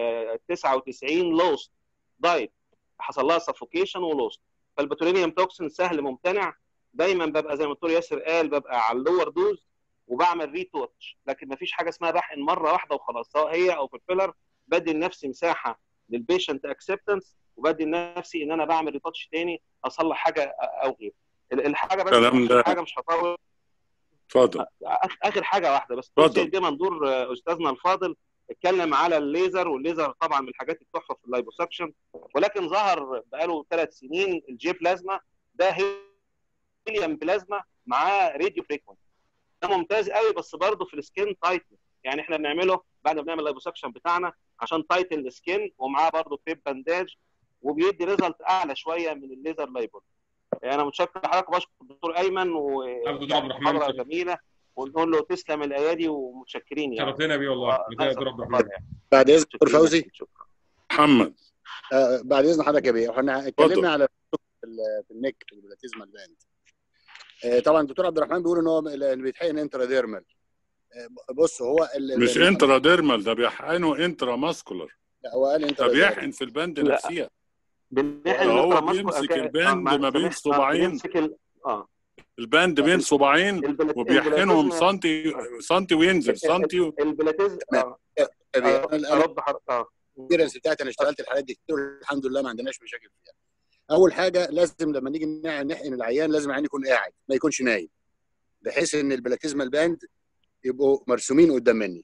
Speaker 7: 99 لوست دايت حصل لها سفوكيشن ولوست فالبوتولينيوم توكسين سهل ممتنع دايما ببقى زي ما الدكتور ياسر قال ببقى على اللور دوز وبعمل ريتوتش لكن ما فيش حاجه اسمها بحقن مره واحده وخلاص سواء هي او في الفيلر بدي لنفسي مساحه للبيشنت اكسبتنس وبدي لنفسي ان انا بعمل ريتوتش تاني اصلح حاجه او غير الحاجه بس
Speaker 2: ده.
Speaker 7: حاجه مش هطول
Speaker 2: اتفضل
Speaker 7: اخر حاجه واحده بس
Speaker 2: اتفضل
Speaker 7: دي منظور استاذنا الفاضل اتكلم على الليزر والليزر طبعا من الحاجات التحفه في اللايبوسكشن ولكن ظهر بقاله ثلاث سنين الجي بلازما ده هيليوم بلازما معاه راديو فريكونسي ده ممتاز قوي بس برضه في السكين تايتن يعني احنا بنعمله بعد ما بنعمل لايبوسكشن بتاعنا عشان تايتن السكين ومعاه برضه بيب بانداج وبيدي ريزلت اعلى شويه من الليزر لايبول انا متشكر لحضرتك وبشكر الدكتور ايمن
Speaker 1: عبد الرحمن
Speaker 7: ومحاضره جميله ونقول له تسلم الايادي ومتشكرين يعني
Speaker 1: شرف لنا بيه والله شرف لنا يا دكتور عبد الرحمن
Speaker 8: بعد اذن دكتور فوزي
Speaker 2: محمد
Speaker 8: آه بعد اذن حضرتك يا بيه احنا اتكلمنا على في ال- في النك في البلاتيزما الباند آه طبعا الدكتور عبد الرحمن بيقول ان هو اللي بيتحقن انتراديرمال آه بص هو ال-
Speaker 2: مش
Speaker 8: ال-
Speaker 2: انترا ديرمال ده بيحقنه انترا ماسكولار
Speaker 8: لا هو قال
Speaker 2: ده
Speaker 8: انتراديرمال
Speaker 2: بيحقن في البند
Speaker 7: لا.
Speaker 2: نفسها
Speaker 7: بنحقن
Speaker 2: ده هو
Speaker 7: الانترا ماسكو-
Speaker 2: بيمسك
Speaker 7: آه،
Speaker 2: الباند
Speaker 7: آه،
Speaker 2: ما بين
Speaker 7: بنح- آه،
Speaker 2: صباعين
Speaker 7: بنمسك ال... اه
Speaker 2: الباند بين صباعين
Speaker 7: البلات-
Speaker 2: وبيحقنهم
Speaker 7: البلاتيزما-
Speaker 2: سنتي سنتي وينزل سنتي و...
Speaker 7: البلاتيز اه
Speaker 8: يا بيه
Speaker 7: أرد-
Speaker 8: انا أنا
Speaker 7: ارد حضرتك اه
Speaker 8: الاكسبيرينس بتاعتي انا اشتغلت الحالات دي كتير الحمد لله ما عندناش مشاكل فيها اول حاجه لازم لما نيجي نع- نحقن العيان لازم العيان يكون قاعد ما يكونش نايم بحيث ان البلاتيزما الباند يبقوا مرسومين قدام مني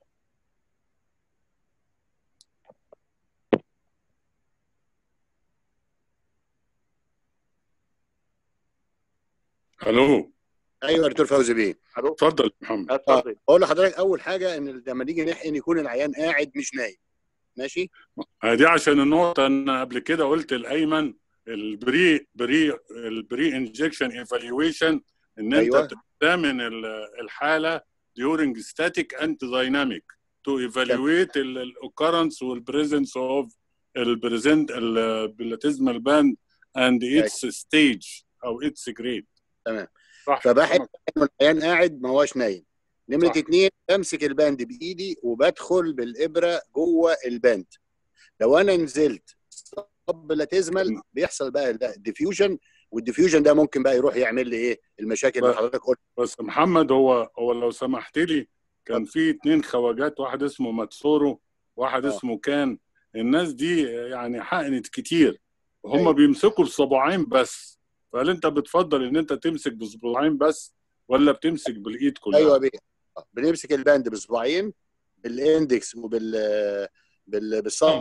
Speaker 2: الو
Speaker 8: ايوه يا دكتور فوزي بيه
Speaker 7: الو
Speaker 2: اتفضل يا محمد
Speaker 7: اتفضل
Speaker 8: اقول لحضرتك اول حاجه ان لما نيجي نحقن يكون العيان قاعد مش نايم ماشي
Speaker 2: آه، دي عشان النقطة أنا قبل كده قلت الأيمن البري بري البري انجكشن ايفالويشن إن أنت
Speaker 8: أيوة.
Speaker 2: تأمن ال- الحالة during static and dynamic to evaluate الاوكرنس والبريزنس اوف البريزنت البلاتيزمال باند and its stage أو its grade
Speaker 8: تمام
Speaker 2: صح
Speaker 8: فبحث انه العيان قاعد ما هوش نايم نمره
Speaker 2: صح.
Speaker 8: اتنين بمسك الباند بايدي وبدخل بالابره جوه الباند لو انا نزلت صب لاتيزمال بيحصل بقى ده ديفيوجن والديفيوجن ده ممكن بقى يروح يعمل لي ايه المشاكل اللي
Speaker 2: بس-
Speaker 8: حضرتك قلت
Speaker 2: بس محمد هو هو لو سمحت لي كان في اتنين خواجات واحد اسمه ماتسورو واحد
Speaker 8: آه.
Speaker 2: اسمه كان الناس دي يعني حقنت كتير وهم
Speaker 8: أيوة.
Speaker 2: بيمسكوا بصباعين بس فهل انت بتفضل ان انت تمسك بصباعين بس ولا بتمسك بالايد كلها؟
Speaker 8: ايوه بيه آه، بنمسك الباند بصباعين بالاندكس وبال بال بالصمب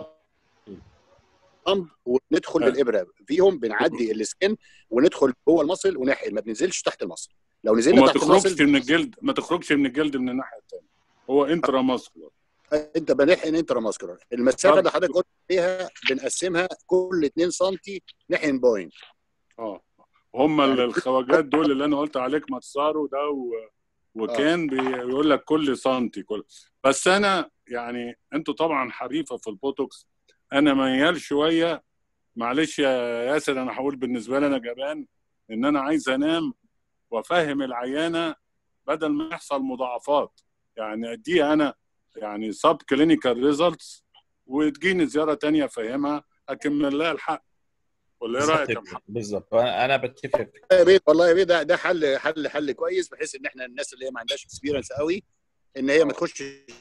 Speaker 8: صمب وندخل
Speaker 2: آه.
Speaker 8: بالابره فيهم بنعدي السكن وندخل جوه المصل ونحقن ما بننزلش تحت المصل لو نزلنا
Speaker 2: وما
Speaker 8: تحت
Speaker 2: تخرجش
Speaker 8: المصل
Speaker 2: من الجلد ما تخرجش من الجلد من الناحيه الثانيه هو انترا ماسكولار
Speaker 8: انت بنحقن انترا ماسكولار المسافه
Speaker 2: طب.
Speaker 8: اللي حضرتك قلت عليها بنقسمها كل 2 سم نحقن بوينت
Speaker 2: اه هم ال- الخواجات دول اللي انا قلت عليك ماتسارو ده و... وكان بيقول لك كل سنتي كل بس انا يعني انتوا طبعا حريفه في البوتوكس انا ميال شويه معلش يا ياسر انا هقول بالنسبه لي انا جبان ان انا عايز انام وافهم العيانه بدل ما يحصل مضاعفات يعني اديها انا يعني سب كلينيكال ريزلتس وتجيني زياره تانية افهمها اكمل لها الحق ولا ايه رايك يا محمد؟
Speaker 9: بالظبط انا أنا بتفق
Speaker 8: يا بيه والله يا بيه ده ده حل حل حل كويس بحيث ان احنا الناس اللي هي ما عندهاش اكسبيرينس قوي ان هي ما تخش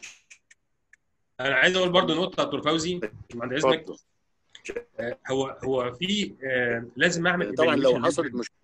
Speaker 1: انا عايز اقول برضو نقطه يا دكتور فوزي بعد اذنك
Speaker 2: اتفضل
Speaker 1: آه، هو هو في آه، لازم اعمل
Speaker 8: طبعا لو
Speaker 1: evaluation
Speaker 8: حصلت
Speaker 1: لل-
Speaker 8: مشكله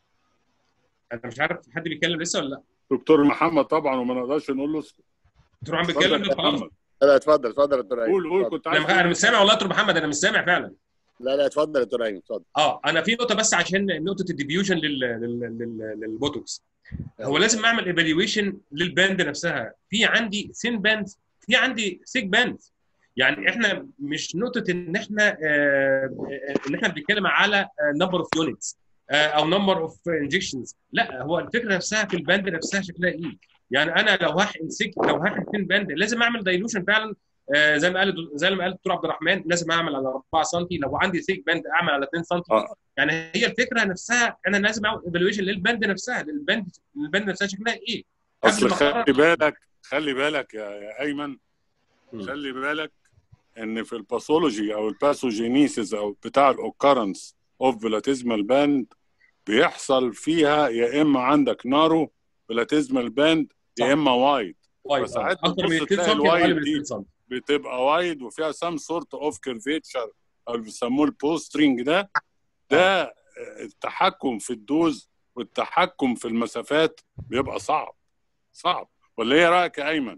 Speaker 1: انا مش عارف حد بيتكلم لسه ولا لا
Speaker 2: دكتور محمد طبعا وما نقدرش نقول له اسكت
Speaker 1: دكتور عم
Speaker 2: اتفضل
Speaker 1: بيتكلم
Speaker 2: يا
Speaker 1: خلاص
Speaker 2: محمد
Speaker 8: لا اتفضل اتفضل يا دكتور ايمن
Speaker 2: قول قول
Speaker 8: اتفضل.
Speaker 2: كنت عايز
Speaker 1: انا انا مش سامع والله يا دكتور محمد انا مش سامع فعلا
Speaker 8: لا لا اتفضل يا دكتور ايمن اتفضل
Speaker 1: اه انا في نقطه بس عشان نقطه الديبيوجن لل... لل... لل... للبوتوكس هو لازم اعمل ايفالويشن للباند نفسها في عندي ثين باند في عندي ثيك باند يعني احنا مش نقطه ان احنا آه ان احنا بنتكلم على نمبر اوف يونتس او نمبر اوف انجكشنز لا هو الفكره نفسها في الباند نفسها شكلها ايه يعني انا لو هحقن سيك لو هحقن ثين باند لازم اعمل دايلوشن فعلا آه زي ما قال زي ما قال الدكتور عبد الرحمن لازم اعمل على 4 سم لو عندي ثيك باند اعمل على 2 سم
Speaker 2: آه.
Speaker 1: يعني هي الفكره نفسها انا لازم اعمل ايفالويشن للباند نفسها للباند الباند نفسها شكلها ايه قبل
Speaker 2: اصل
Speaker 1: ما
Speaker 2: خلي
Speaker 1: أقرر.
Speaker 2: بالك خلي بالك يا, يا ايمن
Speaker 1: مم.
Speaker 2: خلي بالك ان في الباثولوجي او الباثوجينيسيس او بتاع الاوكرنس اوف بلاتيزمال باند بيحصل فيها يا اما عندك نارو بلاتيزمال باند
Speaker 1: صح.
Speaker 2: يا اما وايد
Speaker 1: وايد
Speaker 2: فساعات
Speaker 1: اكتر من
Speaker 2: بتبص
Speaker 1: 2
Speaker 2: تلاقي
Speaker 1: سم او اقل
Speaker 2: الوايد
Speaker 1: من
Speaker 2: دي
Speaker 1: 2 سم
Speaker 2: بتبقى وايد وفيها سام سورت اوف كيرفيتشر او اللي بيسموه البوسترينج ده ده التحكم في الدوز والتحكم في المسافات بيبقى صعب صعب ولا ايه رايك يا ايمن؟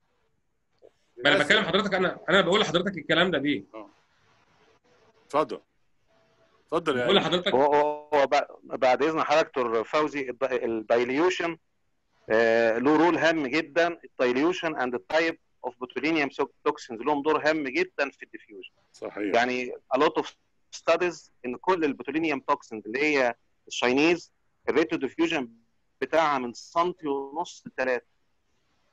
Speaker 1: ما انا بكلم حضرتك انا انا بقول لحضرتك الكلام ده ليه؟
Speaker 2: اتفضل اتفضل يا
Speaker 1: بقول
Speaker 2: ايمن
Speaker 1: لحضرتك
Speaker 7: هو هو بع- بعد اذن حضرتك دكتور فوزي الد- الدايليوشن آه، له رول هام جدا الدايليوشن اند التايب اوف بوتولينيوم توكسينز لهم دور هام جدا في الديفيوجن
Speaker 2: صحيح
Speaker 7: يعني a lot of studies ان كل البوتولينيوم توكسينز اللي هي الشاينيز الريت ديفيوجن بتاعها من سنتي ونص لثلاثه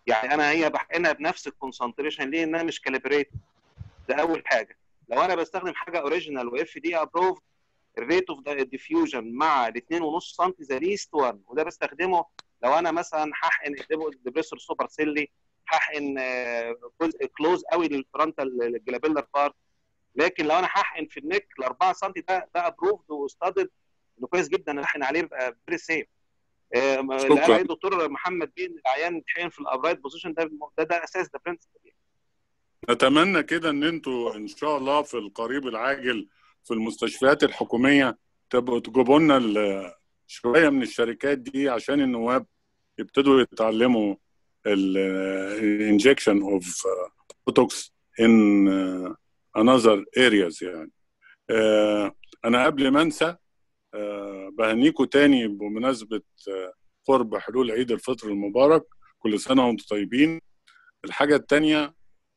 Speaker 7: يعني انا هي بحقنها بنفس الكونسنتريشن ليه انها مش كاليبريت ده اول حاجه لو انا بستخدم حاجه اوريجينال واف دي ابروفد الريت اوف ديفيوجن مع ال 2.5 سم ذا ليست 1 وده بستخدمه لو انا مثلا هحقن ديبريسور سوبر سيلي هحقن جزء كلوز قوي للفرونتال الجلابيلر بارت لكن لو انا هحقن في النك ال 4 سم ده ده ابروفد وستادد انه كويس جدا احقن عليه يبقى فيري سيف اللي قال عليه الدكتور محمد بيه ان العيان يتحقن في الابرايت بوزيشن ده ده, ده اساس ده برنسبل يعني.
Speaker 2: نتمنى كده ان انتوا ان شاء الله في القريب العاجل في المستشفيات الحكوميه تبقوا تجيبوا لنا شويه من الشركات دي عشان النواب يبتدوا يتعلموا الانجكشن اوف بوتوكس ان انذر ارياز يعني uh, انا قبل ما انسى uh, بهنيكوا تاني بمناسبه uh, قرب حلول عيد الفطر المبارك كل سنه وانتم طيبين الحاجه الثانيه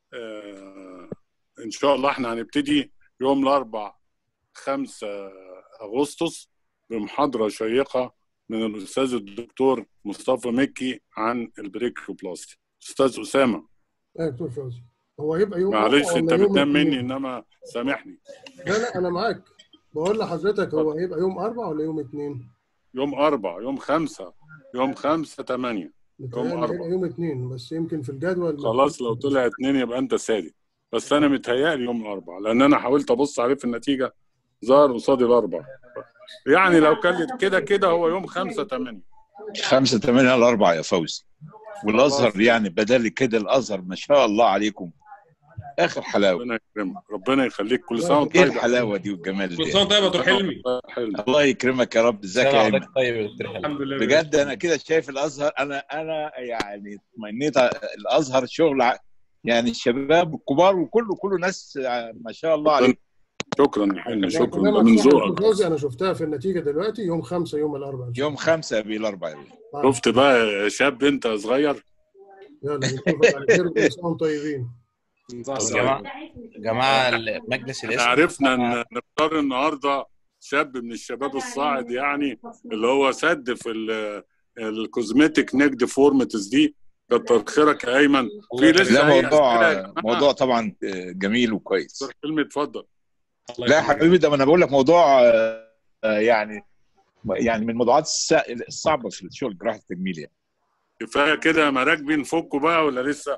Speaker 2: ان شاء الله احنا هنبتدي يوم الاربع 5 اغسطس بمحاضره شيقه من الاستاذ الدكتور مصطفى مكي عن البريكوبلاستي استاذ اسامه
Speaker 3: ايه دكتور فوزي هو هيبقى يوم
Speaker 2: معلش انت بتنام مني انما سامحني
Speaker 3: لا لا انا معاك بقول لحضرتك هو هيبقى يوم اربع ولا يوم اثنين؟
Speaker 2: يوم اربع يوم خمسه يوم خمسه ثمانيه
Speaker 3: يوم اربع يوم اثنين بس يمكن في الجدول
Speaker 2: خلاص لو طلع اثنين يبقى انت سادي بس انا متهيألي يوم الاربع لان انا حاولت ابص عليه في النتيجه ظهر قصادي الاربع يعني لو كان كده كده هو يوم 5 8
Speaker 12: 5 8 الاربع يا فوزي والازهر يعني بدل كده الازهر ما شاء الله عليكم اخر حلاوه
Speaker 2: ربنا يكرمك ربنا يخليك كل سنه وانت
Speaker 12: ايه
Speaker 2: طيب
Speaker 12: الحلاوه دي والجمال
Speaker 1: كل
Speaker 12: ده
Speaker 1: سنه طيب يا دكتور حلمي
Speaker 12: الله يكرمك يا رب ازيك يا ايمن
Speaker 9: طيب يا دكتور حلمي
Speaker 1: الحمد لله
Speaker 12: بجد انا كده شايف الازهر انا انا يعني تمنيت الازهر شغل ع- يعني الشباب الكبار وكله كله ناس ما شاء الله عليهم
Speaker 2: شكرا يا حلمي شكرا
Speaker 3: كلامك
Speaker 2: ده من
Speaker 3: صح يا
Speaker 2: ذوقك
Speaker 3: دكتور فوزي انا شفتها في النتيجه دلوقتي يوم خمسة يوم الاربعاء إن شاء
Speaker 12: يوم خمسة قبل الأربعة يا بيه.
Speaker 3: الله.
Speaker 2: شفت بقى يا شاب انت صغير
Speaker 3: يلا نشوفك على خير كل سنه وانتم طيبين
Speaker 9: جماعه جماعه مجلس
Speaker 2: احنا
Speaker 9: الاسم
Speaker 2: عرفنا ان نختار النهارده شاب من الشباب الصاعد يعني اللي هو سد في ال- الكوزمتيك نيك ديفورميتيز دي كتر خيرك يا ايمن في لسه
Speaker 12: لا
Speaker 2: أي
Speaker 12: موضوع
Speaker 2: أسئلة يا جماعة؟
Speaker 12: موضوع طبعا جميل وكويس
Speaker 2: دكتور حلمي اتفضل
Speaker 12: لا يا حبيبي ده ما انا بقول لك موضوع آه، آه، يعني يعني من الموضوعات الس- الصعبه في الشغل جراحه التجميل يعني
Speaker 2: كفايه كده مراكبي نفكوا بقى ولا لسه؟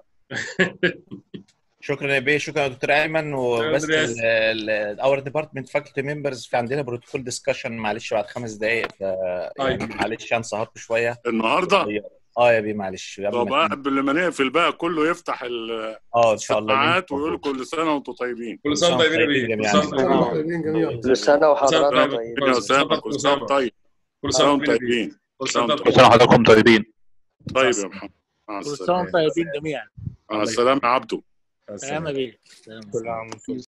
Speaker 9: شكرا يا بيه شكرا يا دكتور ايمن وبس
Speaker 1: أندرياس.
Speaker 9: اور ديبارتمنت فاكولتي ممبرز في عندنا بروتوكول ديسكشن معلش بعد خمس دقائق ف يعني
Speaker 1: طيب.
Speaker 9: معلش انا سهرت شويه
Speaker 2: النهارده
Speaker 9: اه يا بيه معلش قبل
Speaker 2: طب
Speaker 9: ما
Speaker 2: قبل ما نقفل بقى كله يفتح
Speaker 9: اه ان شاء الله
Speaker 2: السماعات ويقول كل سنه وانتم طيبين
Speaker 1: كل سنه طيبين يا بيه كل سنه
Speaker 3: كل سنه وانتم
Speaker 1: طيبين
Speaker 3: طيبين جميعا
Speaker 10: كل سنه وحضرتك
Speaker 1: طيب.
Speaker 10: طيب
Speaker 2: يا اسامه كل سنه وأنت طيب
Speaker 1: كل
Speaker 2: كل
Speaker 1: سنه
Speaker 2: سنه
Speaker 1: وانتم
Speaker 2: وانتم
Speaker 1: طيبين
Speaker 2: طيبين
Speaker 1: كل سنه وانتم
Speaker 2: كل
Speaker 1: طيبين
Speaker 13: حضراتكم طيبين
Speaker 2: طيب يا محمد مع
Speaker 13: كل
Speaker 2: السلامه
Speaker 13: سنه وانتم طيبين جميعا
Speaker 2: مع السلامه يا عبده
Speaker 13: سلام يا بيه سلام.
Speaker 10: كل عام وانتم